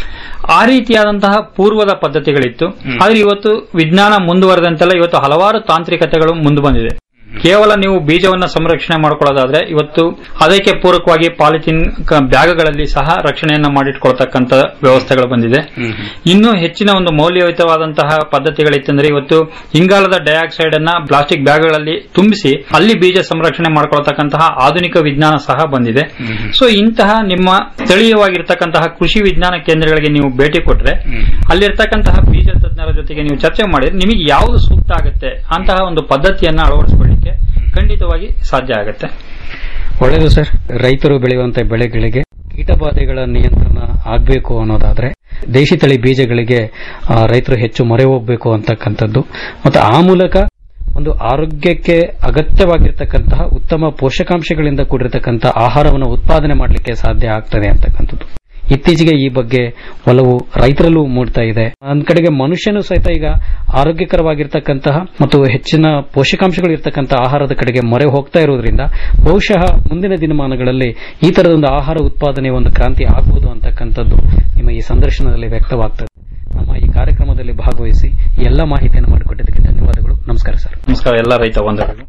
ಆ ರೀತಿಯಾದಂತಹ ಪೂರ್ವದ ಪದ್ಧತಿಗಳಿತ್ತು ಆದ್ರೆ ಇವತ್ತು ವಿಜ್ಞಾನ ಮುಂದುವರೆದಂತೆಲ್ಲ ಇವತ್ತು ಹಲವಾರು ತಾಂತ್ರಿಕತೆಗಳು ಮುಂದೆ ಬಂದಿದೆ ಕೇವಲ ನೀವು ಬೀಜವನ್ನ ಸಂರಕ್ಷಣೆ ಮಾಡ್ಕೊಳ್ಳೋದಾದ್ರೆ ಇವತ್ತು ಅದಕ್ಕೆ ಪೂರಕವಾಗಿ ಪಾಲಿಥಿನ್ ಕ- ಬ್ಯಾಗ್ಗಳಲ್ಲಿ ಸಹ ರಕ್ಷಣೆಯನ್ನ ಮಾಡಿಟ್ಕೊಳ್ತಕ್ಕಂತ ವ್ಯವಸ್ಥೆಗಳು ಬಂದಿದೆ ಇನ್ನೂ ಹೆಚ್ಚಿನ ಒಂದು ಮೌಲ್ಯಯುತವಾದಂತಹ ಪದ್ಧತಿಗಳಿತ್ತಂದ್ರೆ ಇವತ್ತು ಇಂಗಾಲದ ಡೈಆಕ್ಸೈಡ್ ಅನ್ನ ಪ್ಲಾಸ್ಟಿಕ್ ಬ್ಯಾಗ್ಗಳಲ್ಲಿ ತುಂಬಿಸಿ ಅಲ್ಲಿ ಬೀಜ ಸಂರಕ್ಷಣೆ ಮಾಡ್ಕೊಳ್ತಕ್ಕಂತಹ ಆಧುನಿಕ ವಿಜ್ಞಾನ ಸಹ ಬಂದಿದೆ ಸೊ ಇಂತಹ ನಿಮ್ಮ ಸ್ಥಳೀಯವಾಗಿರ್ತಕ್ಕಂತಹ ಕೃಷಿ ವಿಜ್ಞಾನ ಕೇಂದ್ರಗಳಿಗೆ ನೀವು ಭೇಟಿ ಕೊಟ್ರೆ ಅಲ್ಲಿರ್ತಕ್ಕಂತಹ ಬೀಜ ತಜ್ಞರ ಜೊತೆಗೆ ನೀವು ಚರ್ಚೆ ಮಾಡಿದ್ರೆ ನಿಮಗೆ ಯಾವುದು ಸೂಕ್ತ ಆಗುತ್ತೆ ಅಂತಹ ಒಂದು ಪದ್ಧತಿಯನ್ನ ಅಳವಡಿಸಿಕೊಳ್ಳಿಕ್ಕೆ ಖಂಡಿತವಾಗಿ ಸಾಧ್ಯ ಆಗುತ್ತೆ ಒಳ್ಳೆಯದು ಸರ್ ರೈತರು ಬೆಳೆಯುವಂತ ಬೆಳೆಗಳಿಗೆ ಕೀಟಬಾಧೆಗಳ ನಿಯಂತ್ರಣ ಆಗಬೇಕು ಅನ್ನೋದಾದ್ರೆ ದೇಶಿ ತಳಿ ಬೀಜಗಳಿಗೆ ಆ, ರೈತರು ಹೆಚ್ಚು ಮೊರೆ ಹೋಗಬೇಕು ಅಂತಕ್ಕಂಥದ್ದು ಮತ್ತು ಆ ಮೂಲಕ ಒಂದು ಆರೋಗ್ಯಕ್ಕೆ ಅಗತ್ಯವಾಗಿರ್ತಕ್ಕಂತಹ ಉತ್ತಮ ಪೋಷಕಾಂಶಗಳಿಂದ ಕೂಡಿರತಕ್ಕಂಥ ಆಹಾರವನ್ನು ಉತ್ಪಾದನೆ ಮಾಡಲಿಕ್ಕೆ ಸಾಧ್ಯ ಆಗ್ತದೆ ಅಂತಕ್ಕಂಥದ್ದು ಇತ್ತೀಚೆಗೆ ಈ ಬಗ್ಗೆ ಒಲವು ರೈತರಲ್ಲೂ ಮೂಡ್ತಾ ಇದೆ ಒಂದ್ ಕಡೆಗೆ ಮನುಷ್ಯನು ಸಹಿತ ಈಗ ಆರೋಗ್ಯಕರವಾಗಿರ್ತಕ್ಕಂತಹ ಮತ್ತು ಹೆಚ್ಚಿನ ಪೋಷಕಾಂಶಗಳು ಇರ್ತಕ್ಕಂಥ ಆಹಾರದ ಕಡೆಗೆ ಮೊರೆ ಹೋಗ್ತಾ ಇರೋದ್ರಿಂದ ಬಹುಶಃ ಮುಂದಿನ ದಿನಮಾನಗಳಲ್ಲಿ ಈ ತರದ ಒಂದು ಆಹಾರ ಉತ್ಪಾದನೆ ಒಂದು ಕ್ರಾಂತಿ ಆಗಬಹುದು ಅಂತಕ್ಕಂಥದ್ದು ನಿಮ್ಮ ಈ ಸಂದರ್ಶನದಲ್ಲಿ ವ್ಯಕ್ತವಾಗ್ತದೆ ನಮ್ಮ ಈ ಕಾರ್ಯಕ್ರಮದಲ್ಲಿ ಭಾಗವಹಿಸಿ ಈ ಎಲ್ಲ ಮಾಹಿತಿಯನ್ನು ಮಾಡಿಕೊಟ್ಟಿದ್ದಕ್ಕೆ ಧನ್ಯವಾದಗಳು ನಮಸ್ಕಾರ ಸರ್ ನಮಸ್ಕಾರ ಎಲ್ಲ ರೈತ ಬಂಧುಗಳು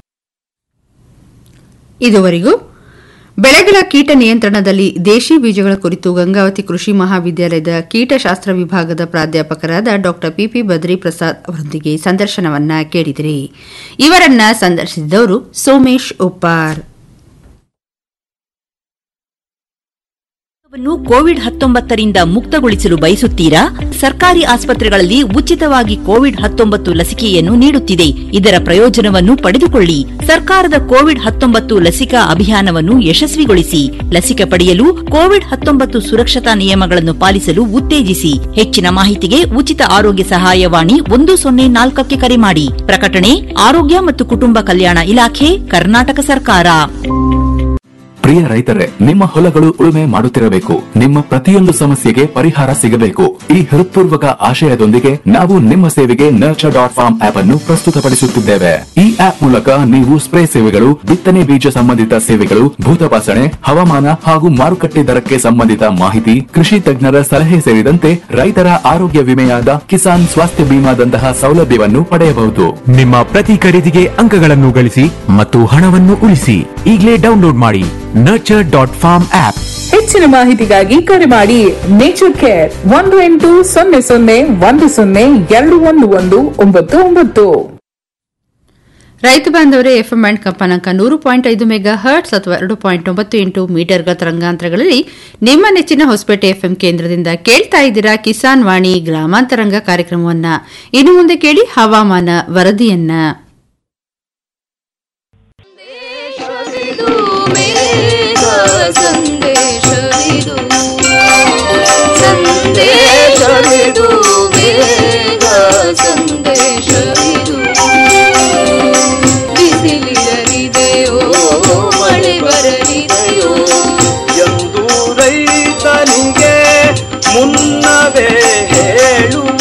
ಇದುವರೆಗೂ ಬೆಳೆಗಳ ಕೀಟ ನಿಯಂತ್ರಣದಲ್ಲಿ ದೇಶಿ ಬೀಜಗಳ ಕುರಿತು ಗಂಗಾವತಿ ಕೃಷಿ ಮಹಾವಿದ್ಯಾಲಯದ ಕೀಟಶಾಸ್ತ್ರ ವಿಭಾಗದ ಪ್ರಾಧ್ಯಾಪಕರಾದ ಡಾ ಪಿಪಿ ಬದ್ರಿ ಪ್ರಸಾದ್ ಅವರೊಂದಿಗೆ ಸಂದರ್ಶನವನ್ನ ಕೇಳಿದಿರಿ ಇವರನ್ನ ಸಂದರ್ಶಿಸಿದವರು ಸೋಮೇಶ್ ಉಪ್ಪಾರ್ ವನ್ನು ಕೋವಿಡ್ ಹತ್ತೊಂಬತ್ತರಿಂದ ಮುಕ್ತಗೊಳಿಸಲು ಬಯಸುತ್ತೀರಾ ಸರ್ಕಾರಿ ಆಸ್ಪತ್ರೆಗಳಲ್ಲಿ ಉಚಿತವಾಗಿ ಕೋವಿಡ್ ಹತ್ತೊಂಬತ್ತು ಲಸಿಕೆಯನ್ನು ನೀಡುತ್ತಿದೆ ಇದರ ಪ್ರಯೋಜನವನ್ನು ಪಡೆದುಕೊಳ್ಳಿ ಸರ್ಕಾರದ ಕೋವಿಡ್ ಹತ್ತೊಂಬತ್ತು ಲಸಿಕಾ ಅಭಿಯಾನವನ್ನು ಯಶಸ್ವಿಗೊಳಿಸಿ ಲಸಿಕೆ ಪಡೆಯಲು ಕೋವಿಡ್ ಹತ್ತೊಂಬತ್ತು ಸುರಕ್ಷತಾ ನಿಯಮಗಳನ್ನು ಪಾಲಿಸಲು ಉತ್ತೇಜಿಸಿ ಹೆಚ್ಚಿನ ಮಾಹಿತಿಗೆ ಉಚಿತ ಆರೋಗ್ಯ ಸಹಾಯವಾಣಿ ಒಂದು ಸೊನ್ನೆ ನಾಲ್ಕಕ್ಕೆ ಕರೆ ಮಾಡಿ ಪ್ರಕಟಣೆ ಆರೋಗ್ಯ ಮತ್ತು ಕುಟುಂಬ ಕಲ್ಯಾಣ ಇಲಾಖೆ ಕರ್ನಾಟಕ ಸರ್ಕಾರ ಪ್ರಿಯ ರೈತರೇ ನಿಮ್ಮ ಹೊಲಗಳು ಉಳುಮೆ ಮಾಡುತ್ತಿರಬೇಕು ನಿಮ್ಮ ಪ್ರತಿಯೊಂದು ಸಮಸ್ಯೆಗೆ ಪರಿಹಾರ ಸಿಗಬೇಕು ಈ ಹೃತ್ಪೂರ್ವಕ ಆಶಯದೊಂದಿಗೆ ನಾವು ನಿಮ್ಮ ಸೇವೆಗೆ ನರ್ಚರ್ ಡಾಟ್ ಫಾರ್ಮ್ ಆಪ್ ಅನ್ನು ಪ್ರಸ್ತುತಪಡಿಸುತ್ತಿದ್ದೇವೆ ಈ ಆಪ್ ಮೂಲಕ ನೀವು ಸ್ಪ್ರೇ ಸೇವೆಗಳು ಬಿತ್ತನೆ ಬೀಜ ಸಂಬಂಧಿತ ಸೇವೆಗಳು ಭೂತಪಾಸಣೆ ಹವಾಮಾನ ಹಾಗೂ ಮಾರುಕಟ್ಟೆ ದರಕ್ಕೆ ಸಂಬಂಧಿತ ಮಾಹಿತಿ ಕೃಷಿ ತಜ್ಞರ ಸಲಹೆ ಸೇರಿದಂತೆ ರೈತರ ಆರೋಗ್ಯ ವಿಮೆಯಾದ ಕಿಸಾನ್ ಸ್ವಾಸ್ಥ್ಯ ಬಿಮಾದಂತಹ ಸೌಲಭ್ಯವನ್ನು ಪಡೆಯಬಹುದು ನಿಮ್ಮ ಪ್ರತಿ ಖರೀದಿಗೆ ಅಂಕಗಳನ್ನು ಗಳಿಸಿ ಮತ್ತು ಹಣವನ್ನು ಉಳಿಸಿ ಈಗಲೇ ಡೌನ್ಲೋಡ್ ಮಾಡಿ ನರ್ಚರ್ ಡಾಟ್ ಫಾರ್ಮ್ ಆಪ್ ಹೆಚ್ಚಿನ ಮಾಹಿತಿಗಾಗಿ ಕರೆ ಮಾಡಿ ನೇಚರ್ ಕೇರ್ ಒಂದು ಎಂಟು ಸೊನ್ನೆ ಸೊನ್ನೆ ಒಂದು ಸೊನ್ನೆ ಎರಡು ಒಂದು ಒಂದು ಒಂಬತ್ತು ಒಂಬತ್ತು ರೈತ ಬಾಂಧವರೇ ಎಫ್ಎಂ ಬ್ಯಾಂಡ್ ಕಂಪನಾಂಕ ನೂರು ಪಾಯಿಂಟ್ ಐದು ಮೆಗಾ ಹರ್ಟ್ಸ್ ಅಥವಾ ಎರಡು ಪಾಯಿಂಟ್ ಒಂಬತ್ತು ಎಂಟು ಮೀಟರ್ಗಳ ತರಂಗಾಂತರಗಳಲ್ಲಿ ನಿಮ್ಮ ನೆಚ್ಚಿನ ಹೊಸಪೇಟೆ ಎಫ್ಎಂ ಕೇಂದ್ರದಿಂದ ಕೇಳ್ತಾ ಇದ್ದೀರಾ ಕಿಸಾನ್ ವಾಣಿ ಗ್ರಾಮಾಂತರಂಗ ಕಾರ್ಯಕ್ರಮವನ್ನ ಇನ್ನು ಮುಂದೆ ಕೇಳಿ ಹವಾಮಾನ ವರದಿಯನ್ನ ಸಂದೇಶವಿದು ಸಂದೇಶವಿದು ಬೇಗ ಸಂದೇಶವಿದು ಬಿಸಿಲಿರಲಿದೆಯೋ ಮಳೆ ಬರಲಿದೆಯೋ ಎಂದು ರೈತನಿಗೆ ಮುನ್ನವೇ ಹೇಳುವ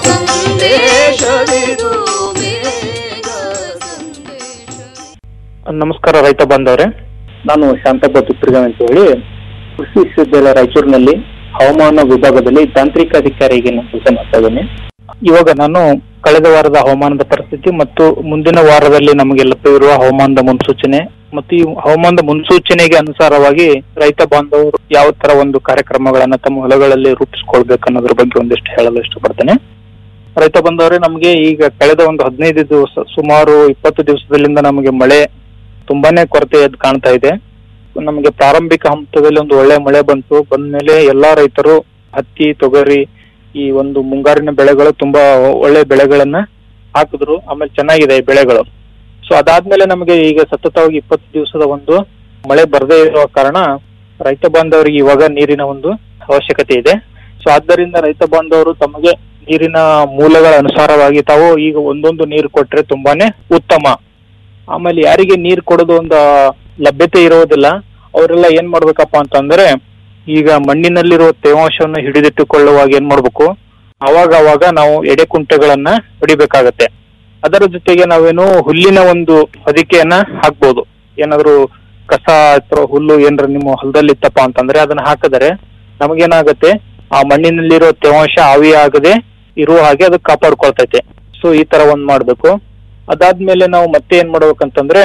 ಸಂದೇಶವಿದು ನಮಸ್ಕಾರ ರೈತ ಬಾಂಧವರೇ ನಾನು ಶಾಂತಪ್ಪ ತುಪ್ರಿಗಾವ್ ಅಂತ ಹೇಳಿ ಕೃಷಿ ವಿಶ್ವವಿದ್ಯಾಲಯ ರಾಯಚೂರಿನಲ್ಲಿ ಹವಾಮಾನ ವಿಭಾಗದಲ್ಲಿ ತಾಂತ್ರಿಕ ಅಧಿಕಾರಿಗೆ ನಾನು ಕೆಲಸ ಮಾಡ್ತಾ ಇದ್ದೇನೆ ಇವಾಗ ನಾನು ಕಳೆದ ವಾರದ ಹವಾಮಾನದ ಪರಿಸ್ಥಿತಿ ಮತ್ತು ಮುಂದಿನ ವಾರದಲ್ಲಿ ನಮಗೆ ಲಭ್ಯವಿರುವ ಹವಾಮಾನದ ಮುನ್ಸೂಚನೆ ಮತ್ತು ಈ ಹವಾಮಾನದ ಮುನ್ಸೂಚನೆಗೆ ಅನುಸಾರವಾಗಿ ರೈತ ಬಾಂಧವರು ಯಾವ ತರ ಒಂದು ಕಾರ್ಯಕ್ರಮಗಳನ್ನ ತಮ್ಮ ಹೊಲಗಳಲ್ಲಿ ರೂಪಿಸ್ಕೊಳ್ಬೇಕು ಅನ್ನೋದ್ರ ಬಗ್ಗೆ ಒಂದಿಷ್ಟು ಹೇಳಲು ಇಷ್ಟಪಡ್ತೇನೆ ರೈತ ಬಂದವರೇ ನಮಗೆ ಈಗ ಕಳೆದ ಒಂದು ಹದಿನೈದು ದಿವಸ ಸುಮಾರು ಇಪ್ಪತ್ತು ದಿವಸದಲ್ಲಿಂದ ನಮಗೆ ಮಳೆ ತುಂಬಾನೇ ಕೊರತೆ ಎದ್ದು ಕಾಣ್ತಾ ಇದೆ ನಮಗೆ ಪ್ರಾರಂಭಿಕ ಹಂತದಲ್ಲಿ ಒಂದು ಒಳ್ಳೆ ಮಳೆ ಬಂತು ಬಂದ್ಮೇಲೆ ಎಲ್ಲಾ ರೈತರು ಹತ್ತಿ ತೊಗರಿ ಈ ಒಂದು ಮುಂಗಾರಿನ ಬೆಳೆಗಳು ತುಂಬಾ ಒಳ್ಳೆ ಬೆಳೆಗಳನ್ನ ಹಾಕಿದ್ರು ಆಮೇಲೆ ಚೆನ್ನಾಗಿದೆ ಈ ಬೆಳೆಗಳು ಸೊ ಅದಾದ್ಮೇಲೆ ನಮಗೆ ಈಗ ಸತತವಾಗಿ ಇಪ್ಪತ್ತು ದಿವಸದ ಒಂದು ಮಳೆ ಬರದೇ ಇರುವ ಕಾರಣ ರೈತ ಬಾಂಧವರಿಗೆ ಇವಾಗ ನೀರಿನ ಒಂದು ಅವಶ್ಯಕತೆ ಇದೆ ಸೊ ಆದ್ದರಿಂದ ರೈತ ಬಾಂಧವರು ತಮಗೆ ನೀರಿನ ಮೂಲಗಳ ಅನುಸಾರವಾಗಿ ತಾವು ಈಗ ಒಂದೊಂದು ನೀರು ಕೊಟ್ರೆ ತುಂಬಾನೇ ಉತ್ತಮ ಆಮೇಲೆ ಯಾರಿಗೆ ನೀರು ಕೊಡೋದು ಒಂದು ಲಭ್ಯತೆ ಇರೋದಿಲ್ಲ ಅವರೆಲ್ಲ ಏನ್ ಮಾಡ್ಬೇಕಪ್ಪ ಅಂತಂದ್ರೆ ಈಗ ಮಣ್ಣಿನಲ್ಲಿರುವ ತೇವಾಂಶವನ್ನು ಹಿಡಿದಿಟ್ಟುಕೊಳ್ಳುವಾಗ ಏನ್ ಮಾಡ್ಬೇಕು ಅವಾಗ ಅವಾಗ ನಾವು ಎಡೆಕುಂಟೆಗಳನ್ನ ಹೊಡಿಬೇಕಾಗತ್ತೆ ಅದರ ಜೊತೆಗೆ ನಾವೇನು ಹುಲ್ಲಿನ ಒಂದು ಹೊದಿಕೆಯನ್ನ ಹಾಕ್ಬೋದು ಏನಾದ್ರು ಕಸ ಅಥವಾ ಹುಲ್ಲು ಏನಾರ ನಿಮ್ಮ ಹೊಲದಲ್ಲಿ ಇತ್ತಪ್ಪ ಅಂತಂದ್ರೆ ಅದನ್ನ ಹಾಕಿದರೆ ನಮಗೇನಾಗತ್ತೆ ಆ ಮಣ್ಣಿನಲ್ಲಿರೋ ತೇವಾಂಶ ಆವಿ ಆಗದೆ ಇರುವ ಹಾಗೆ ಅದು ಕಾಪಾಡ್ಕೊಳ್ತೈತೆ ಸೊ ಈ ತರ ಒಂದ್ ಮಾಡ್ಬೇಕು ಅದಾದ್ಮೇಲೆ ನಾವು ಮತ್ತೆ ಏನ್ ಮಾಡ್ಬೇಕಂತಂದ್ರೆ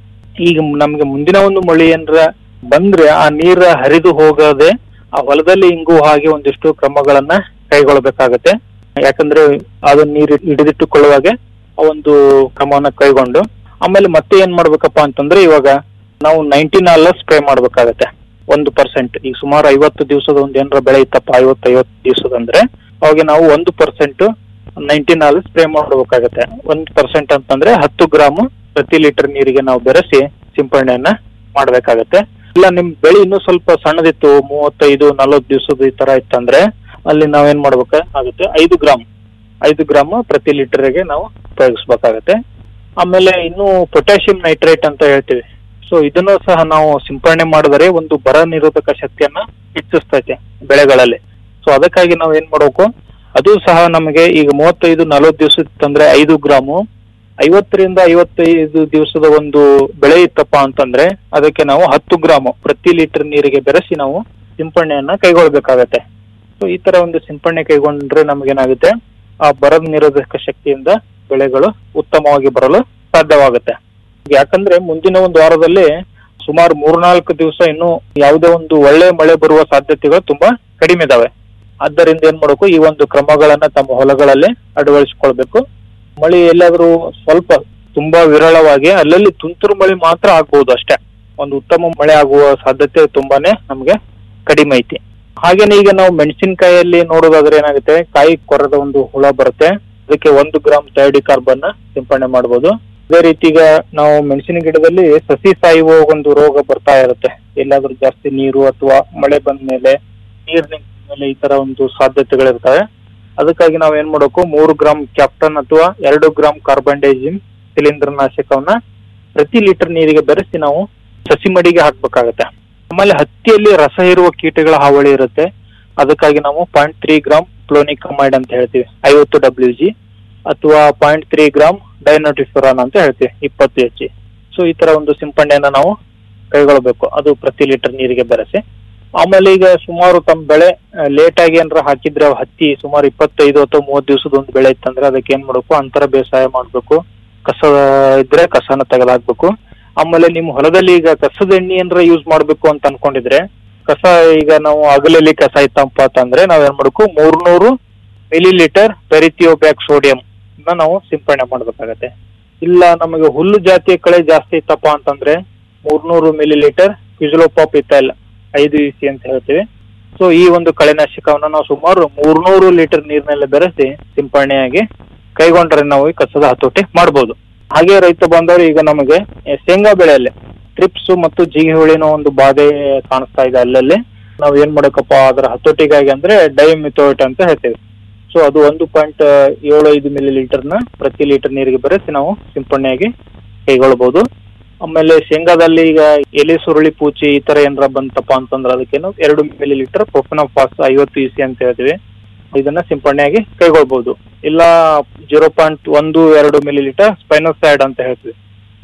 ಈಗ ನಮ್ಗೆ ಮುಂದಿನ ಒಂದು ಮಳೆ ಏನ್ರ ಬಂದ್ರೆ ಆ ನೀರ ಹರಿದು ಹೋಗದೆ ಆ ಹೊಲದಲ್ಲಿ ಇಂಗು ಹಾಗೆ ಒಂದಿಷ್ಟು ಕ್ರಮಗಳನ್ನ ಕೈಗೊಳ್ಳಬೇಕಾಗತ್ತೆ ಯಾಕಂದ್ರೆ ಅದನ್ನ ನೀರು ಹಿಡಿದಿಟ್ಟುಕೊಳ್ಳುವಾಗೆ ಆ ಒಂದು ಕ್ರಮವನ್ನ ಕೈಗೊಂಡು ಆಮೇಲೆ ಮತ್ತೆ ಏನ್ ಮಾಡ್ಬೇಕಪ್ಪ ಅಂತಂದ್ರೆ ಇವಾಗ ನಾವು ನೈನ್ಟೀನ್ ಅಲ್ಲ ಸ್ಪ್ರೇ ಮಾಡ್ಬೇಕಾಗತ್ತೆ ಒಂದು ಪರ್ಸೆಂಟ್ ಈಗ ಸುಮಾರು ಐವತ್ತು ದಿವಸದ ಒಂದು ಏನಾರ ಬೆಳೆ ಇತ್ತಪ್ಪ ಐವತ್ತು ಐವತ್ತು ದಿವಸದಂದ್ರೆ ಅವಾಗ ನಾವು ಒಂದು ಪರ್ಸೆಂಟ್ ನೈನ್ಟೀನ್ ಅಲ್ಲಿ ಸ್ಪ್ರೇ ಮಾಡಬೇಕಾಗತ್ತೆ ಒಂದು ಪರ್ಸೆಂಟ್ ಅಂತಂದ್ರೆ ಹತ್ತು ಗ್ರಾಮ್ ಪ್ರತಿ ಲೀಟರ್ ನೀರಿಗೆ ನಾವು ಬೆರೆಸಿ ಸಿಂಪಡಣೆಯನ್ನ ಮಾಡ್ಬೇಕಾಗತ್ತೆ ಇಲ್ಲ ನಿಮ್ ಬೆಳೆ ಇನ್ನೂ ಸ್ವಲ್ಪ ಸಣ್ಣದಿತ್ತು ಮೂವತ್ತೈದು ನಲವತ್ತು ದಿವಸದ ಈ ತರ ಇತ್ತಂದ್ರೆ ಅಲ್ಲಿ ನಾವೇನ್ ಮಾಡ್ಬೇಕಾಗುತ್ತೆ ಐದು ಗ್ರಾಮ್ ಐದು ಗ್ರಾಮ್ ಪ್ರತಿ ಲೀಟರ್ಗೆ ನಾವು ಉಪಯೋಗಿಸ್ಬೇಕಾಗತ್ತೆ ಆಮೇಲೆ ಇನ್ನು ಪೊಟ್ಯಾಷಿಯಂ ನೈಟ್ರೇಟ್ ಅಂತ ಹೇಳ್ತೀವಿ ಸೊ ಇದನ್ನು ಸಹ ನಾವು ಸಿಂಪಡಣೆ ಮಾಡಿದರೆ ಒಂದು ಬರ ನಿರೋಧಕ ಶಕ್ತಿಯನ್ನ ಹೆಚ್ಚಿಸ್ತೈತೆ ಬೆಳೆಗಳಲ್ಲಿ ಸೊ ಅದಕ್ಕಾಗಿ ನಾವು ಏನ್ ಮಾಡ್ಬೇಕು ಅದು ಸಹ ನಮಗೆ ಈಗ ಮೂವತ್ತೈದು ನಲವತ್ತು ದಿವಸ ಇತ್ತಂದ್ರೆ ಐದು ಗ್ರಾಮು ಐವತ್ತರಿಂದ ಐವತ್ತೈದು ದಿವಸದ ಒಂದು ಬೆಳೆ ಇತ್ತಪ್ಪ ಅಂತಂದ್ರೆ ಅದಕ್ಕೆ ನಾವು ಹತ್ತು ಗ್ರಾಮು ಪ್ರತಿ ಲೀಟರ್ ನೀರಿಗೆ ಬೆರೆಸಿ ನಾವು ಸಿಂಪಡಣೆಯನ್ನ ಕೈಗೊಳ್ಬೇಕಾಗತ್ತೆ ಸೊ ಈ ತರ ಒಂದು ಸಿಂಪಡಣೆ ಕೈಗೊಂಡ್ರೆ ನಮಗೇನಾಗುತ್ತೆ ಆ ಬರದ ನಿರೋಧಕ ಶಕ್ತಿಯಿಂದ ಬೆಳೆಗಳು ಉತ್ತಮವಾಗಿ ಬರಲು ಸಾಧ್ಯವಾಗುತ್ತೆ ಯಾಕಂದ್ರೆ ಮುಂದಿನ ಒಂದು ವಾರದಲ್ಲಿ ಸುಮಾರು ಮೂರ್ನಾಲ್ಕು ದಿವಸ ಇನ್ನು ಯಾವುದೇ ಒಂದು ಒಳ್ಳೆ ಮಳೆ ಬರುವ ಸಾಧ್ಯತೆಗಳು ತುಂಬಾ ಕಡಿಮೆ ಇದಾವೆ ಆದ್ದರಿಂದ ಏನ್ ಮಾಡಬೇಕು ಈ ಒಂದು ಕ್ರಮಗಳನ್ನ ತಮ್ಮ ಹೊಲಗಳಲ್ಲಿ ಅಳವಡಿಸಿಕೊಳ್ಬೇಕು ಮಳೆ ಎಲ್ಲಾದ್ರೂ ಸ್ವಲ್ಪ ತುಂಬಾ ವಿರಳವಾಗಿ ಅಲ್ಲಲ್ಲಿ ತುಂತುರು ಮಳೆ ಮಾತ್ರ ಆಗ್ಬಹುದು ಅಷ್ಟೇ ಒಂದು ಉತ್ತಮ ಮಳೆ ಆಗುವ ಸಾಧ್ಯತೆ ತುಂಬಾನೇ ನಮ್ಗೆ ಕಡಿಮೆ ಐತಿ ಹಾಗೇನೆ ಈಗ ನಾವು ಮೆಣಸಿನಕಾಯಿಯಲ್ಲಿ ನೋಡೋದಾದ್ರೆ ಏನಾಗುತ್ತೆ ಕಾಯಿ ಕೊರದ ಒಂದು ಹುಳ ಬರುತ್ತೆ ಅದಕ್ಕೆ ಒಂದು ಗ್ರಾಮ್ ಥೈಡಿ ಕಾರ್ಬನ್ ಸಿಂಪಡಣೆ ಮಾಡಬಹುದು ಅದೇ ರೀತಿ ಈಗ ನಾವು ಮೆಣಸಿನ ಗಿಡದಲ್ಲಿ ಸಸಿ ಸಾಯುವ ಒಂದು ರೋಗ ಬರ್ತಾ ಇರುತ್ತೆ ಎಲ್ಲಾದ್ರೂ ಜಾಸ್ತಿ ನೀರು ಅಥವಾ ಮಳೆ ಬಂದ ಮೇಲೆ ನೀರ್ ನಿಂತ ಮೇಲೆ ಈ ತರ ಒಂದು ಸಾಧ್ಯತೆಗಳಿರ್ತವೆ ಅದಕ್ಕಾಗಿ ನಾವು ಏನ್ ಮಾಡಬೇಕು ಮೂರು ಗ್ರಾಮ್ ಕ್ಯಾಪ್ಟನ್ ಅಥವಾ ಎರಡು ಗ್ರಾಮ್ ಕಾರ್ಬನ್ಡೈಜಿನ್ ಶಿಲೀಂಧ್ರ ನಾಶಕವನ್ನ ಪ್ರತಿ ಲೀಟರ್ ನೀರಿಗೆ ಬೆರೆಸಿ ನಾವು ಸಸಿ ಮಡಿಗೆ ಹಾಕ್ಬೇಕಾಗತ್ತೆ ಆಮೇಲೆ ಹತ್ತಿಯಲ್ಲಿ ರಸ ಇರುವ ಕೀಟಗಳ ಹಾವಳಿ ಇರುತ್ತೆ ಅದಕ್ಕಾಗಿ ನಾವು ಪಾಯಿಂಟ್ ತ್ರೀ ಗ್ರಾಮ್ ಪ್ಲೋನಿಕಮೈಡ್ ಅಂತ ಹೇಳ್ತೀವಿ ಐವತ್ತು ಡಬ್ಲ್ಯೂ ಜಿ ಅಥವಾ ಪಾಯಿಂಟ್ ತ್ರೀ ಗ್ರಾಮ್ ಡೈನೋಟಿಫಿರಾನ್ ಅಂತ ಹೇಳ್ತೀವಿ ಇಪ್ಪತ್ತು ಎಚ್ ಜಿ ಸೊ ಈ ತರ ಒಂದು ಸಿಂಪಡಣೆಯನ್ನ ನಾವು ಕೈಗೊಳ್ಳಬೇಕು ಅದು ಪ್ರತಿ ಲೀಟರ್ ನೀರಿಗೆ ಬೆರೆಸಿ ಆಮೇಲೆ ಈಗ ಸುಮಾರು ತಮ್ಮ ಬೆಳೆ ಲೇಟ್ ಆಗಿ ಏನಾರ ಹಾಕಿದ್ರೆ ಹತ್ತಿ ಸುಮಾರು ಇಪ್ಪತ್ತೈದು ಅಥವಾ ಮೂವತ್ತು ದಿವಸದ ಒಂದು ಬೆಳೆ ಇತ್ತಂದ್ರೆ ಅದಕ್ಕೆ ಏನ್ ಮಾಡ್ಬೇಕು ಅಂತರ ಬೇಸಾಯ ಮಾಡ್ಬೇಕು ಕಸ ಇದ್ರೆ ಕಸನ ತೆಗೆದಾಕ್ಬೇಕು ಆಮೇಲೆ ನಿಮ್ಮ ಹೊಲದಲ್ಲಿ ಈಗ ಕಸದ ಎಣ್ಣೆ ಏನಾರ ಯೂಸ್ ಮಾಡ್ಬೇಕು ಅಂತ ಅನ್ಕೊಂಡಿದ್ರೆ ಕಸ ಈಗ ನಾವು ಅಗಲಲ್ಲಿ ಕಸ ಇತ್ತಪ್ಪ ಅಂತಂದ್ರೆ ನಾವ್ ಏನ್ ಮಾಡ್ಬೇಕು ಮೂರ್ನೂರು ಮಿಲಿ ಲೀಟರ್ ಪೆರಿಥಿಯೋಬ್ಯಾಕ್ ಸೋಡಿಯಂ ನಾವು ಸಿಂಪಡಣೆ ಮಾಡ್ಬೇಕಾಗತ್ತೆ ಇಲ್ಲ ನಮಗೆ ಹುಲ್ಲು ಜಾತಿಯ ಕಳೆ ಜಾಸ್ತಿ ಇತ್ತಪ್ಪ ಅಂತಂದ್ರೆ ಮೂರ್ನೂರು ಮಿಲಿ ಲೀಟರ್ ಕ್ವಿಜಲೋಪಾಪ್ ಇತ್ತಲ್ಲ ಐದು ಇ ಸಿ ಅಂತ ಹೇಳ್ತೀವಿ ಸೊ ಈ ಒಂದು ಕಳೆನಾಶಕವನ್ನ ನಾವು ಸುಮಾರು ಮೂರ್ನೂರು ಲೀಟರ್ ನೀರಿನಲ್ಲಿ ಬೆರೆಸಿ ಸಿಂಪಡಣೆಯಾಗಿ ಕೈಗೊಂಡ್ರೆ ನಾವು ಈ ಕಸದ ಹತೋಟಿ ಮಾಡ್ಬೋದು ಹಾಗೆ ರೈತ ಬಾಂಧವರು ಈಗ ನಮಗೆ ಎ, ಶೇಂಗಾ ಬೆಳೆಯಲ್ಲಿ ಟ್ರಿಪ್ಸ್ ಮತ್ತು ಜಿಗಿ ಹುಳಿನ ಒಂದು ಬಾಧೆ ಕಾಣಿಸ್ತಾ ಇದೆ ಅಲ್ಲಲ್ಲಿ ನಾವು ಏನ್ ಮಾಡಬೇಕಪ್ಪ ಅದರ ಹತೋಟಿಗಾಗಿ ಅಂದ್ರೆ ಡೈಮಿಥೋಯಿಟ್ ಅಂತ ಹೇಳ್ತೇವೆ ಸೊ ಅದು ಒಂದು ಪಾಯಿಂಟ್ ಏಳು ಐದು ಮಿಲಿ ಲೀಟರ್ನ ಪ್ರತಿ ಲೀಟರ್ ನೀರಿಗೆ ಬೆರೆಸಿ ನಾವು ಸಿಂಪಡಣೆಯಾಗಿ ಕೈಗೊಳ್ಬಹುದು ಆಮೇಲೆ ಶೇಂಗಾದಲ್ಲಿ ಈಗ ಎಲೆ ಸುರುಳಿ ಪೂಚಿ ಈ ತರ ಏನಾರ ಬಂತಪ್ಪ ಅಂತಂದ್ರೆ ಅದಕ್ಕೆ ನಾವು ಎರಡು ಮಿಲಿ ಲೀಟರ್ ಪ್ರೊಫೆನೋಫಾಸ್ ಐವತ್ತು ಇ ಸಿ ಅಂತ ಹೇಳ್ತೀವಿ ಇದನ್ನ ಸಿಂಪಡಣೆಯಾಗಿ ಕೈಗೊಳ್ಬಹುದು ಇಲ್ಲ ಜೀರೋ ಪಾಯಿಂಟ್ ಒಂದು ಎರಡು ಮಿಲಿ ಲೀಟರ್ ಸ್ಪೈನೋಸೈಡ್ ಅಂತ ಹೇಳ್ತೀವಿ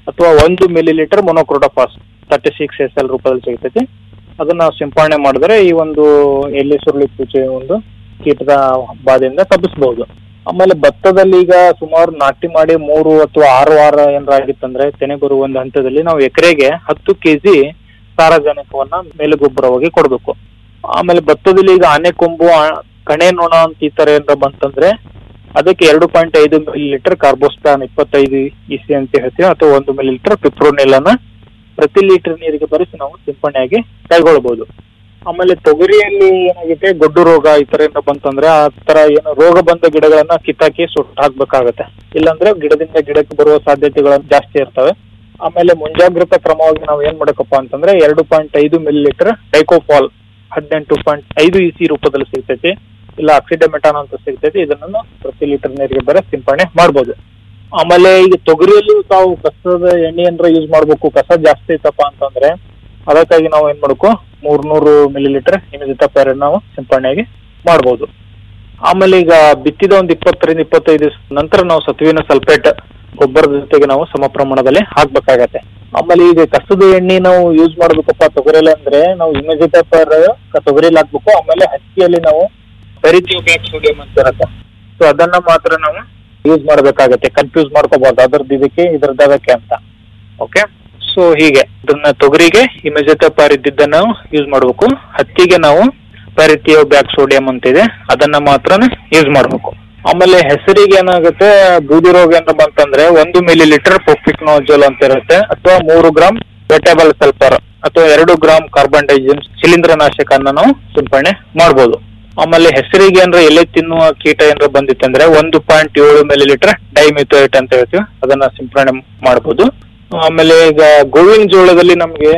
ಅಥವಾ ಒಂದು millilitre monocrotophos thirty six S L ರೂಪದಲ್ಲಿ ಸಿಗ್ತೈತಿ ಅದನ್ನ ಸಿಂಪಡಣೆ ಮಾಡಿದ್ರೆ ಈ ಒಂದು ಎಲೆ ಸುರುಳಿ ಪೂಜೆ ಒಂದು ಕೀಟದ ಬಾಧೆಯಿಂದ ತಪ್ಪಿಸಬಹುದು ಆಮೇಲೆ ಭತ್ತದಲ್ಲಿ ಈಗ ಸುಮಾರು ನಾಟಿ ಮಾಡಿ ಮೂರು ಅಥವಾ ಆರು ವಾರ ಏನಾರ ಆಗಿತ್ತಂದ್ರೆ ತೆನೆ ಬರುವ ಒಂದು ಹಂತದಲ್ಲಿ ನಾವು ಎಕರೆಗೆ ಹತ್ತು ಕೆಜಿ ಸಾರಜನಕವನ್ನ ಮೇಲುಗೊಬ್ಬರವಾಗಿ ಕೊಡಬೇಕು ಆಮೇಲೆ ಭತ್ತದಲ್ಲಿ ಈಗ ಆನೆ ಕೊಂಬು ಆ- ಕಣೆ ನೊಣ ಅಂತ ಈ ತರ ಏನಾರ ಬಂತಂದ್ರೆ ಅದಕ್ಕೆ ಎರಡು ಪಾಯಿಂಟ್ ಐದು ಮಿಲಿ ಲೀಟರ್ ಕಾರ್ಬೋಸ್ಟಾನ್ ಇಪ್ಪತ್ತೈದು ಇಸಿ ಅಂತ ಹೇಳ್ತೀವಿ ಅಥವಾ ಒಂದು ಮಿಲಿ ಲೀಟರ್ ಪಿಪ್ರೋನಿಲನ್ನ ಪ್ರತಿ ಲೀಟರ್ ನೀರಿಗೆ ಬರೆಸಿ ನಾವು ಸಿಂಪಡಣೆಯಾಗಿ ಕೈಗೊಳ್ಳಬಹುದು ಆಮೇಲೆ ತೊಗರಿಯಲ್ಲಿ ಏನಾಗಿದೆ ಗೊಡ್ಡು ರೋಗ ಈ ತರ ಏನೋ ಬಂತಂದ್ರೆ ಆ ತರ ಏನು ರೋಗ ಬಂದ ಗಿಡಗಳನ್ನ ಕಿತ್ತಾಕಿ ಸುಟ್ಟು ಹಾಕ್ಬೇಕಾಗತ್ತೆ ಇಲ್ಲಾಂದ್ರೆ ಗಿಡದಿಂದ ಗಿಡಕ್ಕೆ ಬರುವ ಸಾಧ್ಯತೆಗಳು ಜಾಸ್ತಿ ಇರ್ತವೆ ಆಮೇಲೆ ಮುಂಜಾಗ್ರತಾ ಕ್ರಮವಾಗಿ ನಾವು ಏನ್ ಮಾಡಬೇಕಪ್ಪ ಅಂತಂದ್ರೆ ಎರಡು ಪಾಯಿಂಟ್ ಐದು ಮಿಲಿ ಲೀಟರ್ ಡೈಕೋಫಾಲ್ ಹದಿನೆಂಟು ಪಾಯಿಂಟ್ ಐದು ಇಸಿ ರೂಪದಲ್ಲಿ ಸಿಗ್ತೈತಿ ಇಲ್ಲ ಆಕ್ಸಿಡಮೆಟಾನ್ ಅಂತ ಸಿಗ್ತೈತಿ ಇದನ್ನ ಪ್ರತಿ ಲೀಟರ್ ನೀರಿಗೆ ಬರ ಸಿಂಪಡಣೆ ಮಾಡ್ಬೋದು ಆಮೇಲೆ ಈಗ ತೊಗರಿಯಲ್ಲಿ ತಾವು ಕಸದ ಎಣ್ಣೆ ಏನಾರ ಯೂಸ್ ಮಾಡ್ಬೇಕು ಕಸ ಜಾಸ್ತಿ ಐತಪ್ಪ ಅಂತಂದ್ರೆ ಅದಕ್ಕಾಗಿ ನಾವು ಏನ್ ಮಾಡ್ಬೇಕು ಮೂರ್ನೂರು ಮಿಲಿ ಲೀಟರ್ ಇಮಿಜಿತ ಪೇರ್ ನಾವು ಸಿಂಪಡಣೆಯಾಗಿ ಮಾಡ್ಬೋದು ಆಮೇಲೆ ಈಗ ಬಿತ್ತಿದ ಒಂದು ಇಪ್ಪತ್ತರಿಂದ ಇಪ್ಪತ್ತೈದು ದಿವಸ ನಂತರ ನಾವು ಸತುವಿನ ಸಲ್ಫೇಟ್ ಗೊಬ್ಬರದ ಜೊತೆಗೆ ನಾವು ಸಮ ಪ್ರಮಾಣದಲ್ಲಿ ಹಾಕ್ಬೇಕಾಗತ್ತೆ ಆಮೇಲೆ ಈಗ ಕಸದ ಎಣ್ಣೆ ನಾವು ಯೂಸ್ ಮಾಡ್ಬೇಕಪ್ಪ ತೊಗರಿಯಲ್ಲಿ ಅಂದ್ರೆ ನಾವು ಇಮಿಜಿತ ಪೇರ್ ತೊಗರಿಲಿ ಹಾಕ್ಬೇಕು ಆಮೇಲೆ ಹತ್ತಿಯಲ್ಲಿ ನಾವು ಪೆರಿಥಿಯೋಬ್ಯಾಕ್ ಸೋಡಿಯಂ ಅಂತ ಇರತ್ತೆ ಸೊ ಅದನ್ನ ಮಾತ್ರ ನಾವು ಯೂಸ್ ಮಾಡ್ಬೇಕಾಗತ್ತೆ ಕನ್ಫ್ಯೂಸ್ ಮಾಡ್ಕೋಬಾರ್ದು ಅದ್ರದ್ದು ಇದಕ್ಕೆ ಇದ್ರದ್ದು ಅದಕ್ಕೆ ಅಂತ ಓಕೆ ಸೊ ಹೀಗೆ ಇದನ್ನ ತೊಗರಿಗೆ ಇಮಿಜಿತ ಪಾರ್ ಇದ್ದಿದ್ದನ್ನ ನಾವು ಯೂಸ್ ಮಾಡ್ಬೇಕು ಹತ್ತಿಗೆ ನಾವು ಪೆರಿಥಿಯೋ ಬ್ಯಾಕ್ ಸೋಡಿಯಂ ಅಂತಿದೆ ಅದನ್ನ ಮಾತ್ರ ಯೂಸ್ ಮಾಡ್ಬೇಕು ಆಮೇಲೆ ಹೆಸರಿಗೆ ಏನಾಗುತ್ತೆ ಬೂದಿ ರೋಗ ಏನಾರ ಬಂತಂದ್ರೆ ಒಂದು ಮಿಲಿ ಲೀಟರ್ ಪೊಫಿಕ್ನೋಜೋಲ್ ಅಂತ ಇರುತ್ತೆ ಅಥವಾ ಮೂರು ಗ್ರಾಮ್ ವೆಟೇಬಲ್ ಸಲ್ಫರ್ ಅಥವಾ ಎರಡು ಗ್ರಾಮ್ ಕಾರ್ಬನ್ ಡೈಜಿನ್ ಶಿಲೀಂಧ್ರನಾಶಕನ್ನ ನಾವು ಸಿಂಪಡಣೆ ಮಾಡ್ಬೋದು ಆಮೇಲೆ ಹೆಸರಿಗೆ ಏನಾರ ಎಲೆ ತಿನ್ನುವ ಕೀಟ ಏನಾರ ಬಂದಿತ್ತಂದ್ರೆ ಒಂದು ಪಾಯಿಂಟ್ ಏಳು ಮಿಲಿ ಲೀಟರ್ ಡೈಮಿಥೋಯೇಟ್ ಅಂತ ಹೇಳ್ತೀವಿ ಅದನ್ನ ಸಿಂಪಡಣೆ ಮಾಡ್ಬೋದು ಆಮೇಲೆ ಈಗ ಗೋವಿನ ಜೋಳದಲ್ಲಿ ನಮ್ಗೆ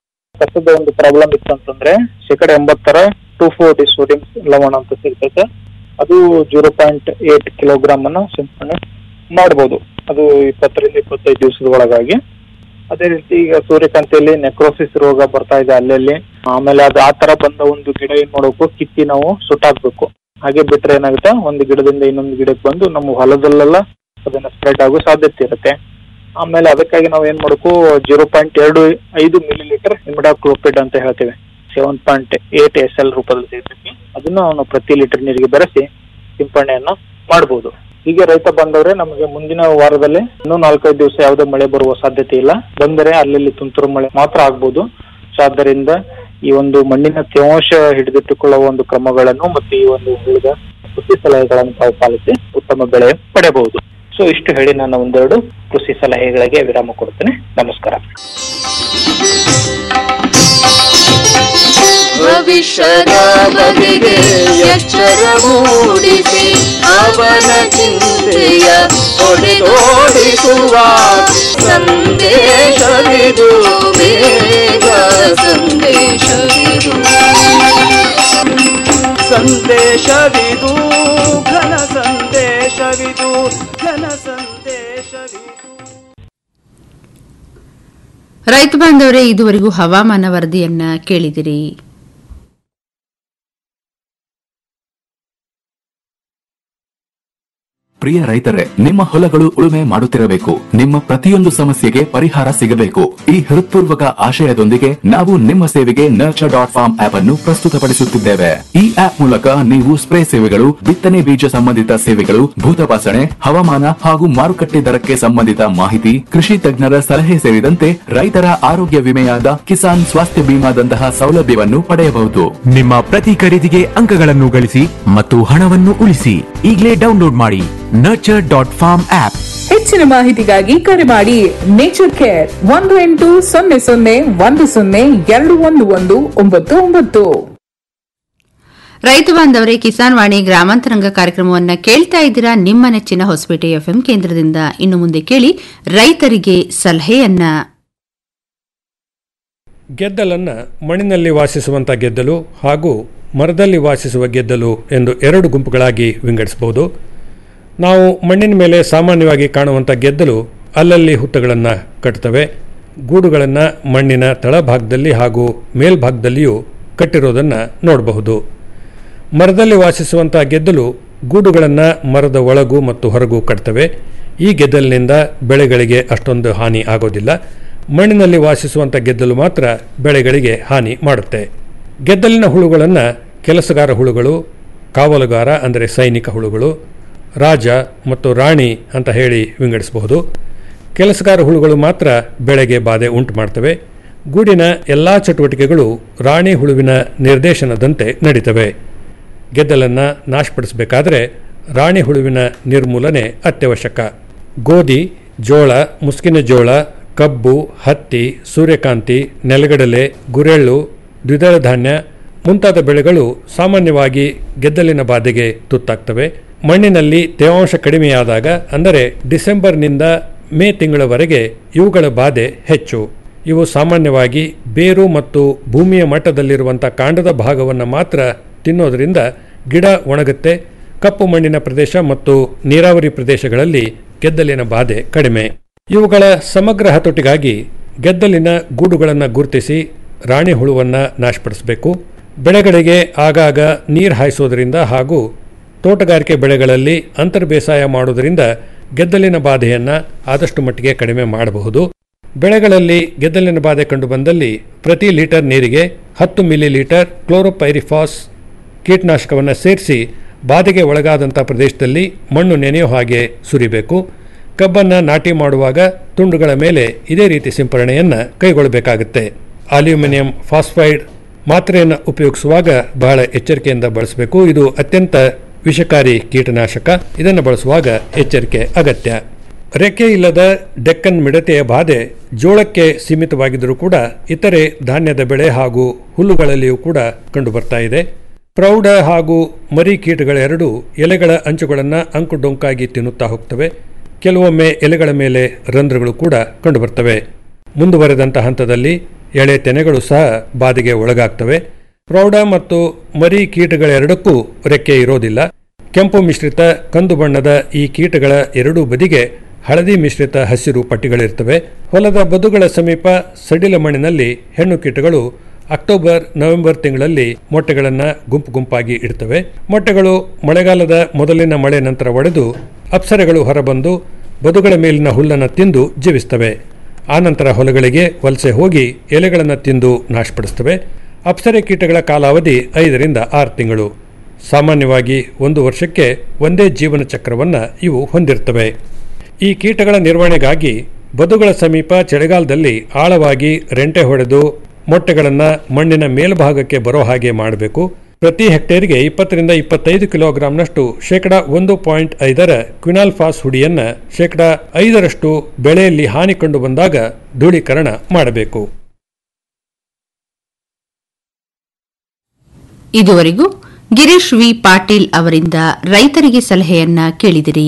ಕಸದ ಒಂದು ಪ್ರಾಬ್ಲಮ್ ಇತ್ತು ಅಂತಂದ್ರೆ ಶೇಕಡ ಎಂಬತ್ತರ ಟೂ ಫೋರ್ ಸೋಡಿಯಂ ಲವಣ ಅಂತ ಸಿಗ್ತೈತೆ ಅದು ಜೀರೋ ಪಾಯಿಂಟ್ ಏಟ್ ಕಿಲೋಗ್ರಾಮ್ ಅನ್ನು ಸಿಂಪಡಣೆ ಮಾಡ್ಬೋದು ಅದು ಇಪ್ಪತ್ತರಿಂದ ಇಪ್ಪತ್ತೈದು ದಿವಸದ ಒಳಗಾಗಿ ಅದೇ ರೀತಿ ಈಗ ಸೂರ್ಯಕಾಂತಿಯಲ್ಲಿ ನೆಕ್ರೋಸಿಸ್ ರೋಗ ಬರ್ತಾ ಇದೆ ಅಲ್ಲಲ್ಲಿ ಆಮೇಲೆ ಅದು ಆ ತರ ಬಂದ ಒಂದು ಗಿಡ ಏನ್ ಮಾಡ್ಬೇಕು ಕಿತ್ತಿ ನಾವು ಸುಟ್ಟಾಕ್ಬೇಕು ಹಾಗೆ ಬಿಟ್ರೆ ಏನಾಗುತ್ತೆ ಒಂದು ಗಿಡದಿಂದ ಇನ್ನೊಂದು ಗಿಡಕ್ಕೆ ಬಂದು ನಮ್ಮ ಹೊಲದಲ್ಲೆಲ್ಲ ಅದನ್ನ ಸ್ಪ್ರೆಡ್ ಆಗೋ ಸಾಧ್ಯತೆ ಇರುತ್ತೆ ಆಮೇಲೆ ಅದಕ್ಕಾಗಿ ನಾವು ಏನ್ ಮಾಡಬೇಕು ಜೀರೋ ಪಾಯಿಂಟ್ ಎರಡು ಐದು ಮಿಲಿ ಲೀಟರ್ ಇಮಿಡಾಕ್ಲೋಪಿಡ್ ಅಂತ ಹೇಳ್ತೇವೆ seven point eight S L ರೂಪದಲ್ಲಿ ಸಿಗ್ತೈತಿ ಅದನ್ನ ನಾವು ಪ್ರತಿ ಲೀಟರ್ ನೀರಿಗೆ ಬೆರೆಸಿ ಸಿಂಪಡಣೆಯನ್ನ ಮಾಡಬಹುದು ಹೀಗೆ ರೈತ ಬಂದವ್ರೆ ನಮಗೆ ಮುಂದಿನ ವಾರದಲ್ಲಿ ಇನ್ನೂ ನಾಲ್ಕೈದು ದಿವಸ ಯಾವುದೇ ಮಳೆ ಬರುವ ಸಾಧ್ಯತೆ ಇಲ್ಲ ಬಂದರೆ ಅಲ್ಲಲ್ಲಿ ತುಂತುರು ಮಳೆ ಮಾತ್ರ ಆಗ್ಬೋದು ಸೊ ಆದ್ದರಿಂದ ಈ ಒಂದು ಮಣ್ಣಿನ ತೇವಾಂಶ ಹಿಡಿದಿಟ್ಟುಕೊಳ್ಳುವ ಒಂದು ಕ್ರಮಗಳನ್ನು ಮತ್ತು ಈ ಒಂದು ಉಳಿದ ಕೃಷಿ ಸಲಹೆಗಳನ್ನು ತಾವು ಪಾಲಿಸಿ ಉತ್ತಮ ಬೆಳೆ ಪಡೆಯಬಹುದು ಸೊ ಇಷ್ಟು ಹೇಳಿ ನಾನು ಒಂದೆರಡು ಕೃಷಿ ಸಲಹೆಗಳಿಗೆ ವಿರಾಮ ಕೊಡ್ತೇನೆ ನಮಸ್ಕಾರ ಭವಿಷ್ಯದ ಬಗೆಗೆ ಎಚ್ಚರ ಮೂಡಿಸಿ ಅವನ ಚಿಂತೆಯ ಹೊಡೆದೋಡಿಸುವ ಸಂದೇಶವಿದು ಬೇಗ ಸಂದೇಶವಿದು ಸಂದೇಶವಿದು ಘನ ಸಂದೇಶವಿದು ಘನ ಸಂದೇಶವಿದು ರೈತ ಬಾಂಧವರೇ ಇದುವರೆಗೂ ಹವಾಮಾನ ವರದಿಯನ್ನ ಕೇಳಿದಿರಿ ಪ್ರಿಯ ರೈತರೇ ನಿಮ್ಮ ಹೊಲಗಳು ಉಳುಮೆ ಮಾಡುತ್ತಿರಬೇಕು ನಿಮ್ಮ ಪ್ರತಿಯೊಂದು ಸಮಸ್ಯೆಗೆ ಪರಿಹಾರ ಸಿಗಬೇಕು ಈ ಹೃತ್ಪೂರ್ವಕ ಆಶಯದೊಂದಿಗೆ ನಾವು ನಿಮ್ಮ ಸೇವೆಗೆ ನರ್ಚರ್ ಡಾಟ್ ಫಾರ್ಮ್ ಆಪ್ ಅನ್ನು ಪ್ರಸ್ತುತಪಡಿಸುತ್ತಿದ್ದೇವೆ ಈ ಆಪ್ ಮೂಲಕ ನೀವು ಸ್ಪ್ರೇ ಸೇವೆಗಳು ಬಿತ್ತನೆ ಬೀಜ ಸಂಬಂಧಿತ ಸೇವೆಗಳು ಭೂತಪಾಸಣೆ ಹವಾಮಾನ ಹಾಗೂ ಮಾರುಕಟ್ಟೆ ದರಕ್ಕೆ ಸಂಬಂಧಿತ ಮಾಹಿತಿ ಕೃಷಿ ತಜ್ಞರ ಸಲಹೆ ಸೇರಿದಂತೆ ರೈತರ ಆರೋಗ್ಯ ವಿಮೆಯಾದ ಕಿಸಾನ್ ಸ್ವಾಸ್ಥ್ಯ ಬಿಮಾದಂತಹ ಸೌಲಭ್ಯವನ್ನು ಪಡೆಯಬಹುದು ನಿಮ್ಮ ಪ್ರತಿ ಖರೀದಿಗೆ ಅಂಕಗಳನ್ನು ಗಳಿಸಿ ಮತ್ತು ಹಣವನ್ನು ಉಳಿಸಿ ಈಗಲೇ ಡೌನ್ಲೋಡ್ ಮಾಡಿ ನರ್ಚರ್ ಡಾಟ್ ಫಾರ್ಮ್ ಆಪ್ ಹೆಚ್ಚಿನ ಮಾಹಿತಿಗಾಗಿ ಕರೆ ಮಾಡಿ ನೇಚರ್ ಕೇರ್ ಒಂದು ಎಂಟು ಸೊನ್ನೆ ಸೊನ್ನೆ ಒಂದು ಸೊನ್ನೆ ಎರಡು ಒಂದು ಒಂದು ಒಂಬತ್ತು ಒಂಬತ್ತು ರೈತ ಬಾಂಧವರೇ ಕಿಸಾನ್ ವಾಣಿ ಗ್ರಾಮಾಂತರಂಗ ಕಾರ್ಯಕ್ರಮವನ್ನ ಕೇಳ್ತಾ ಇದ್ದೀರಾ ನಿಮ್ಮ ನೆಚ್ಚಿನ ಹೊಸಪೇಟೆ ಎಫ್ಎಂ ಕೇಂದ್ರದಿಂದ ಇನ್ನು ಮುಂದೆ ಕೇಳಿ ರೈತರಿಗೆ ಸಲಹೆಯನ್ನ ಗೆದ್ದಲನ್ನು ಮಣ್ಣಿನಲ್ಲಿ ವಾಸಿಸುವಂಥ ಗೆದ್ದಲು ಹಾಗೂ ಮರದಲ್ಲಿ ವಾಸಿಸುವ ಗೆದ್ದಲು ಎಂದು ಎರಡು ಗುಂಪುಗಳಾಗಿ ವಿಂಗಡಿಸಬಹುದು ನಾವು ಮಣ್ಣಿನ ಮೇಲೆ ಸಾಮಾನ್ಯವಾಗಿ ಕಾಣುವಂಥ ಗೆದ್ದಲು ಅಲ್ಲಲ್ಲಿ ಹುತ್ತಗಳನ್ನು ಕಟ್ತವೆ ಗೂಡುಗಳನ್ನು ಮಣ್ಣಿನ ತಳಭಾಗದಲ್ಲಿ ಹಾಗೂ ಮೇಲ್ಭಾಗದಲ್ಲಿಯೂ ಕಟ್ಟಿರೋದನ್ನು ನೋಡಬಹುದು ಮರದಲ್ಲಿ ವಾಸಿಸುವಂಥ ಗೆದ್ದಲು ಗೂಡುಗಳನ್ನು ಮರದ ಒಳಗೂ ಮತ್ತು ಹೊರಗೂ ಕಟ್ತವೆ ಈ ಗೆದ್ದಲಿನಿಂದ ಬೆಳೆಗಳಿಗೆ ಅಷ್ಟೊಂದು ಹಾನಿ ಆಗೋದಿಲ್ಲ ಮಣ್ಣಿನಲ್ಲಿ ವಾಸಿಸುವಂಥ ಗೆದ್ದಲು ಮಾತ್ರ ಬೆಳೆಗಳಿಗೆ ಹಾನಿ ಮಾಡುತ್ತೆ ಗೆದ್ದಲಿನ ಹುಳುಗಳನ್ನು ಕೆಲಸಗಾರ ಹುಳುಗಳು ಕಾವಲುಗಾರ ಅಂದರೆ ಸೈನಿಕ ಹುಳುಗಳು ರಾಜ ಮತ್ತು ರಾಣಿ ಅಂತ ಹೇಳಿ ವಿಂಗಡಿಸಬಹುದು ಕೆಲಸಗಾರ ಹುಳುಗಳು ಮಾತ್ರ ಬೆಳೆಗೆ ಬಾಧೆ ಉಂಟು ಮಾಡ್ತವೆ ಗೂಡಿನ ಎಲ್ಲ ಚಟುವಟಿಕೆಗಳು ರಾಣಿ ಹುಳುವಿನ ನಿರ್ದೇಶನದಂತೆ ನಡೀತವೆ ಗೆದ್ದಲನ್ನು ನಾಶಪಡಿಸಬೇಕಾದ್ರೆ ರಾಣಿ ಹುಳುವಿನ ನಿರ್ಮೂಲನೆ ಅತ್ಯವಶ್ಯಕ ಗೋಧಿ ಜೋಳ ಮುಸ್ಕಿನ ಜೋಳ ಕಬ್ಬು ಹತ್ತಿ ಸೂರ್ಯಕಾಂತಿ ನೆಲಗಡಲೆ ಗುರೆಳ್ಳು ದ್ವಿದಳ ಧಾನ್ಯ ಮುಂತಾದ ಬೆಳೆಗಳು ಸಾಮಾನ್ಯವಾಗಿ ಗೆದ್ದಲಿನ ಬಾಧೆಗೆ ತುತ್ತಾಗ್ತವೆ ಮಣ್ಣಿನಲ್ಲಿ ತೇವಾಂಶ ಕಡಿಮೆಯಾದಾಗ ಅಂದರೆ ಡಿಸೆಂಬರ್ನಿಂದ ಮೇ ತಿಂಗಳವರೆಗೆ ಇವುಗಳ ಬಾಧೆ ಹೆಚ್ಚು ಇವು ಸಾಮಾನ್ಯವಾಗಿ ಬೇರು ಮತ್ತು ಭೂಮಿಯ ಮಟ್ಟದಲ್ಲಿರುವಂಥ ಕಾಂಡದ ಭಾಗವನ್ನು ಮಾತ್ರ ತಿನ್ನೋದರಿಂದ ಗಿಡ ಒಣಗುತ್ತೆ ಕಪ್ಪು ಮಣ್ಣಿನ ಪ್ರದೇಶ ಮತ್ತು ನೀರಾವರಿ ಪ್ರದೇಶಗಳಲ್ಲಿ ಗೆದ್ದಲಿನ ಬಾಧೆ ಕಡಿಮೆ ಇವುಗಳ ಸಮಗ್ರ ಹತೋಟಿಗಾಗಿ ಗೆದ್ದಲಿನ ಗೂಡುಗಳನ್ನು ಗುರುತಿಸಿ ರಾಣಿ ಹುಳುವನ್ನು ನಾಶಪಡಿಸಬೇಕು ಬೆಳೆಗಳಿಗೆ ಆಗಾಗ ನೀರು ಹಾಯಿಸೋದರಿಂದ ಹಾಗೂ ತೋಟಗಾರಿಕೆ ಬೆಳೆಗಳಲ್ಲಿ ಅಂತರ್ ಬೇಸಾಯ ಮಾಡೋದರಿಂದ ಗೆದ್ದಲಿನ ಬಾಧೆಯನ್ನು ಆದಷ್ಟು ಮಟ್ಟಿಗೆ ಕಡಿಮೆ ಮಾಡಬಹುದು ಬೆಳೆಗಳಲ್ಲಿ ಗೆದ್ದಲಿನ ಬಾಧೆ ಕಂಡುಬಂದಲ್ಲಿ ಪ್ರತಿ ಲೀಟರ್ ನೀರಿಗೆ ಹತ್ತು ಮಿಲಿ ಲೀಟರ್ ಕ್ಲೋರೋಪೈರಿಫಾಸ್ ಕೀಟನಾಶಕವನ್ನು ಸೇರಿಸಿ ಬಾಧೆಗೆ ಒಳಗಾದಂಥ ಪ್ರದೇಶದಲ್ಲಿ ಮಣ್ಣು ನೆನೆಯೋ ಹಾಗೆ ಸುರಿಬೇಕು ಕಬ್ಬನ್ನು ನಾಟಿ ಮಾಡುವಾಗ ತುಂಡುಗಳ ಮೇಲೆ ಇದೇ ರೀತಿ ಸಿಂಪರಣೆಯನ್ನು ಕೈಗೊಳ್ಳಬೇಕಾಗುತ್ತೆ ಅಲ್ಯೂಮಿನಿಯಂ ಫಾಸ್ಫೈಡ್ ಮಾತ್ರೆಯನ್ನು ಉಪಯೋಗಿಸುವಾಗ ಬಹಳ ಎಚ್ಚರಿಕೆಯಿಂದ ಬಳಸಬೇಕು ಇದು ಅತ್ಯಂತ ವಿಷಕಾರಿ ಕೀಟನಾಶಕ ಇದನ್ನು ಬಳಸುವಾಗ ಎಚ್ಚರಿಕೆ ಅಗತ್ಯ ರೆಕ್ಕೆ ಇಲ್ಲದ ಡೆಕ್ಕನ್ ಮಿಡತೆಯ ಬಾಧೆ ಜೋಳಕ್ಕೆ ಸೀಮಿತವಾಗಿದ್ದರೂ ಕೂಡ ಇತರೆ ಧಾನ್ಯದ ಬೆಳೆ ಹಾಗೂ ಹುಲ್ಲುಗಳಲ್ಲಿಯೂ ಕೂಡ ಕಂಡುಬರ್ತಾ ಇದೆ ಪ್ರೌಢ ಹಾಗೂ ಮರಿ ಕೀಟಗಳೆರಡು ಎಲೆಗಳ ಅಂಚುಗಳನ್ನು ಅಂಕುಡೊಂಕಾಗಿ ತಿನ್ನುತ್ತಾ ಹೋಗ್ತವೆ ಕೆಲವೊಮ್ಮೆ ಎಲೆಗಳ ಮೇಲೆ ರಂಧ್ರಗಳು ಕೂಡ ಕಂಡುಬರ್ತವೆ ಮುಂದುವರೆದಂಥ ಹಂತದಲ್ಲಿ ಎಳೆ ತೆನೆಗಳು ಸಹ ಬಾಧೆಗೆ ಒಳಗಾಗ್ತವೆ ಪ್ರೌಢ ಮತ್ತು ಮರಿ ಕೀಟಗಳೆರಡಕ್ಕೂ ರೆಕ್ಕೆ ಇರೋದಿಲ್ಲ ಕೆಂಪು ಮಿಶ್ರಿತ ಕಂದು ಬಣ್ಣದ ಈ ಕೀಟಗಳ ಎರಡೂ ಬದಿಗೆ ಹಳದಿ ಮಿಶ್ರಿತ ಹಸಿರು ಪಟ್ಟಿಗಳಿರ್ತವೆ ಹೊಲದ ಬದುಗಳ ಸಮೀಪ ಸಡಿಲ ಮಣ್ಣಿನಲ್ಲಿ ಹೆಣ್ಣು ಕೀಟಗಳು ಅಕ್ಟೋಬರ್ ನವೆಂಬರ್ ತಿಂಗಳಲ್ಲಿ ಮೊಟ್ಟೆಗಳನ್ನು ಗುಂಪು ಗುಂಪಾಗಿ ಇಡ್ತವೆ ಮೊಟ್ಟೆಗಳು ಮಳೆಗಾಲದ ಮೊದಲಿನ ಮಳೆ ನಂತರ ಒಡೆದು ಅಪ್ಸರೆಗಳು ಹೊರಬಂದು ಬದುಗಳ ಮೇಲಿನ ಹುಲ್ಲನ್ನು ತಿಂದು ಜೀವಿಸ್ತವೆ ಆನಂತರ ಹೊಲಗಳಿಗೆ ವಲಸೆ ಹೋಗಿ ಎಲೆಗಳನ್ನು ತಿಂದು ನಾಶಪಡಿಸ್ತವೆ ಅಪ್ಸರೆ ಕೀಟಗಳ ಕಾಲಾವಧಿ ಐದರಿಂದ ಆರು ತಿಂಗಳು ಸಾಮಾನ್ಯವಾಗಿ ಒಂದು ವರ್ಷಕ್ಕೆ ಒಂದೇ ಜೀವನ ಚಕ್ರವನ್ನು ಇವು ಹೊಂದಿರ್ತವೆ ಈ ಕೀಟಗಳ ನಿರ್ವಹಣೆಗಾಗಿ ಬದುಗಳ ಸಮೀಪ ಚಳಿಗಾಲದಲ್ಲಿ ಆಳವಾಗಿ ರೆಂಟೆ ಹೊಡೆದು ಮೊಟ್ಟೆಗಳನ್ನು ಮಣ್ಣಿನ ಮೇಲ್ಭಾಗಕ್ಕೆ ಬರೋ ಹಾಗೆ ಮಾಡಬೇಕು ಪ್ರತಿ ಹೆಕ್ಟೇರ್ಗೆ ಇಪ್ಪತ್ತರಿಂದ ಇಪ್ಪತ್ತೈದು ಕಿಲೋಗ್ರಾಂನಷ್ಟು ಶೇಕಡ ಒಂದು ಪಾಯಿಂಟ್ ಐದರ ಕ್ವಿನಾಲ್ಫಾಸ್ ಹುಡಿಯನ್ನು ಶೇಕಡ ಐದರಷ್ಟು ಬೆಳೆಯಲ್ಲಿ ಹಾನಿ ಕಂಡು ಬಂದಾಗ ಧೂಳೀಕರಣ ಮಾಡಬೇಕು ಇದುವರೆಗೂ ಗಿರೀಶ್ ವಿ ಪಾಟೀಲ್ ಅವರಿಂದ ರೈತರಿಗೆ ಸಲಹೆಯನ್ನ ಕೇಳಿದಿರಿ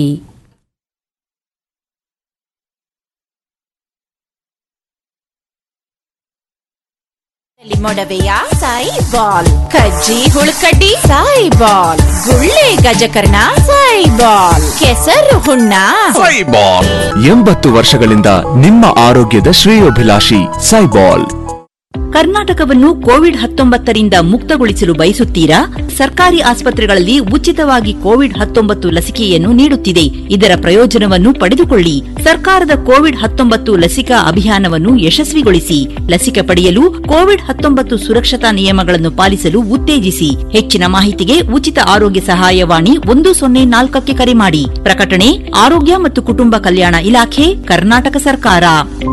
ಮೊಡವೆಯ ಸಾಯಿ ಬಾಲ್ ಕಜ್ಜಿ ಹುಳುಕಡ್ಡಿ ಸಾಯಿ ಬಾಲ್ ಗುಳ್ಳೆ ಗಜಕರ್ಣ ಸಾಯಿ ಬಾಲ್ ಕೆಸರು ಹುಣ್ಣ ಎಂಬತ್ತು ವರ್ಷಗಳಿಂದ ನಿಮ್ಮ ಆರೋಗ್ಯದ ಶ್ರೇಯೋಭಿಲಾಷಿ ಸೈಬಾಲ್ ಕರ್ನಾಟಕವನ್ನು ಕೋವಿಡ್ ಹತ್ತೊಂಬತ್ತರಿಂದ ಮುಕ್ತಗೊಳಿಸಲು ಬಯಸುತ್ತೀರಾ ಸರ್ಕಾರಿ ಆಸ್ಪತ್ರೆಗಳಲ್ಲಿ ಉಚಿತವಾಗಿ ಕೋವಿಡ್ ಹತ್ತೊಂಬತ್ತು ಲಸಿಕೆಯನ್ನು ನೀಡುತ್ತಿದೆ ಇದರ ಪ್ರಯೋಜನವನ್ನು ಪಡೆದುಕೊಳ್ಳಿ ಸರ್ಕಾರದ ಕೋವಿಡ್ ಹತ್ತೊಂಬತ್ತು ಲಸಿಕಾ ಅಭಿಯಾನವನ್ನು ಯಶಸ್ವಿಗೊಳಿಸಿ ಲಸಿಕೆ ಪಡೆಯಲು ಕೋವಿಡ್ ಹತ್ತೊಂಬತ್ತು ಸುರಕ್ಷತಾ ನಿಯಮಗಳನ್ನು ಪಾಲಿಸಲು ಉತ್ತೇಜಿಸಿ ಹೆಚ್ಚಿನ ಮಾಹಿತಿಗೆ ಉಚಿತ ಆರೋಗ್ಯ ಸಹಾಯವಾಣಿ ಒಂದು ಸೊನ್ನೆ ನಾಲ್ಕಕ್ಕೆ ಕರೆ ಮಾಡಿ ಪ್ರಕಟಣೆ ಆರೋಗ್ಯ ಮತ್ತು ಕುಟುಂಬ ಕಲ್ಯಾಣ ಇಲಾಖೆ ಕರ್ನಾಟಕ ಸರ್ಕಾರ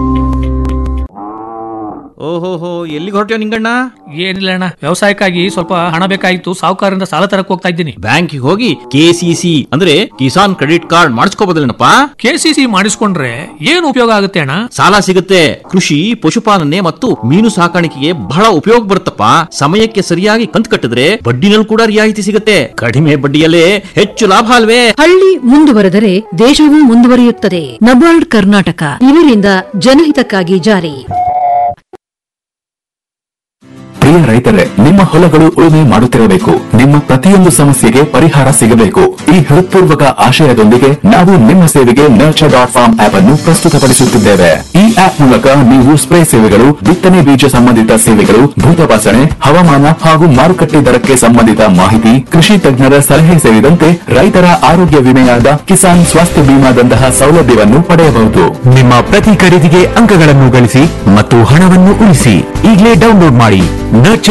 ಓಹೋಹೋ ಎಲ್ಲಿಗೆ ಹೊರಟ್ಯೋ ನಿಂಗಣ್ಣ ಏನಿಲ್ಲ ಅಣ್ಣ ವ್ಯವಸಾಯಕ್ಕಾಗಿ ಸ್ವಲ್ಪ ಹಣ ಬೇಕಾಗಿತ್ತು ಸಾಹುಕಾರರಿಂದ ಸಾಲ ತರಕ್ ಹೋಗ್ತಾ ಇದ್ದೀನಿ ಬ್ಯಾಂಕಿಗೆ ಹೋಗಿ ಕೆಸಿಸಿ ಅಂದ್ರೆ ಕಿಸಾನ್ ಕ್ರೆಡಿಟ್ ಕಾರ್ಡ್ ಮಾಡಿಸ್ಕೋಬೋದಲ್ಲೇನಪ್ಪ ಕೆಸಿಸಿ ಮಾಡಿಸ್ಕೊಂಡ್ರೆ ಏನು ಉಪಯೋಗ ಆಗುತ್ತೆ ಅಣ್ಣ ಸಾಲ ಸಿಗುತ್ತೆ ಕೃಷಿ ಪಶುಪಾಲನೆ ಮತ್ತು ಮೀನು ಸಾಕಾಣಿಕೆಗೆ ಬಹಳ ಉಪಯೋಗ ಬರುತ್ತಪ್ಪ ಸಮಯಕ್ಕೆ ಸರಿಯಾಗಿ ಕಂತು ಕಟ್ಟಿದ್ರೆ ಬಡ್ಡಿನಲ್ಲಿ ಕೂಡ ರಿಯಾಯಿತಿ ಸಿಗುತ್ತೆ ಕಡಿಮೆ ಬಡ್ಡಿಯಲ್ಲೇ ಹೆಚ್ಚು ಲಾಭ ಅಲ್ವೇ ಹಳ್ಳಿ ಮುಂದುವರೆದರೆ ದೇಶವೂ ಮುಂದುವರಿಯುತ್ತದೆ ನಬಾರ್ಡ್ ಕರ್ನಾಟಕ ಇವರಿಂದ ಜನಹಿತಕ್ಕಾಗಿ ಜಾರಿ ಪ್ರಿಯ ರೈತರೇ ನಿಮ್ಮ ಹೊಲಗಳು ಉಳುಮೆ ಮಾಡುತ್ತಿರಬೇಕು ನಿಮ್ಮ ಪ್ರತಿಯೊಂದು ಸಮಸ್ಯೆಗೆ ಪರಿಹಾರ ಸಿಗಬೇಕು ಈ ಹೃತ್ಪೂರ್ವಕ ಆಶಯದೊಂದಿಗೆ ನಾವು ನಿಮ್ಮ ಸೇವೆಗೆ ನರ್ಚರ್ ಡಾಟ್ ಫಾರ್ಮ್ ಆಪ್ ಅನ್ನು ಪ್ರಸ್ತುತಪಡಿಸುತ್ತಿದ್ದೇವೆ ಈ ಆಪ್ ಮೂಲಕ ನೀವು ಸ್ಪ್ರೇ ಸೇವೆಗಳು ಬಿತ್ತನೆ ಬೀಜ ಸಂಬಂಧಿತ ಸೇವೆಗಳು ಭೂತಪಾಸಣೆ ಹವಾಮಾನ ಹಾಗೂ ಮಾರುಕಟ್ಟೆ ದರಕ್ಕೆ ಸಂಬಂಧಿತ ಮಾಹಿತಿ ಕೃಷಿ ತಜ್ಞರ ಸಲಹೆ ಸೇರಿದಂತೆ ರೈತರ ಆರೋಗ್ಯ ವಿಮೆಯಾದ ಕಿಸಾನ್ ಸ್ವಾಸ್ಥ್ಯ ಬಿಮಾದಂತಹ ಸೌಲಭ್ಯವನ್ನು ಪಡೆಯಬಹುದು ನಿಮ್ಮ ಪ್ರತಿ ಖರೀದಿಗೆ ಅಂಕಗಳನ್ನು ಗಳಿಸಿ ಮತ್ತು ಹಣವನ್ನು ಉಳಿಸಿ ಈಗಲೇ ಡೌನ್ಲೋಡ್ ಮಾಡಿ ನರ್ಚರ್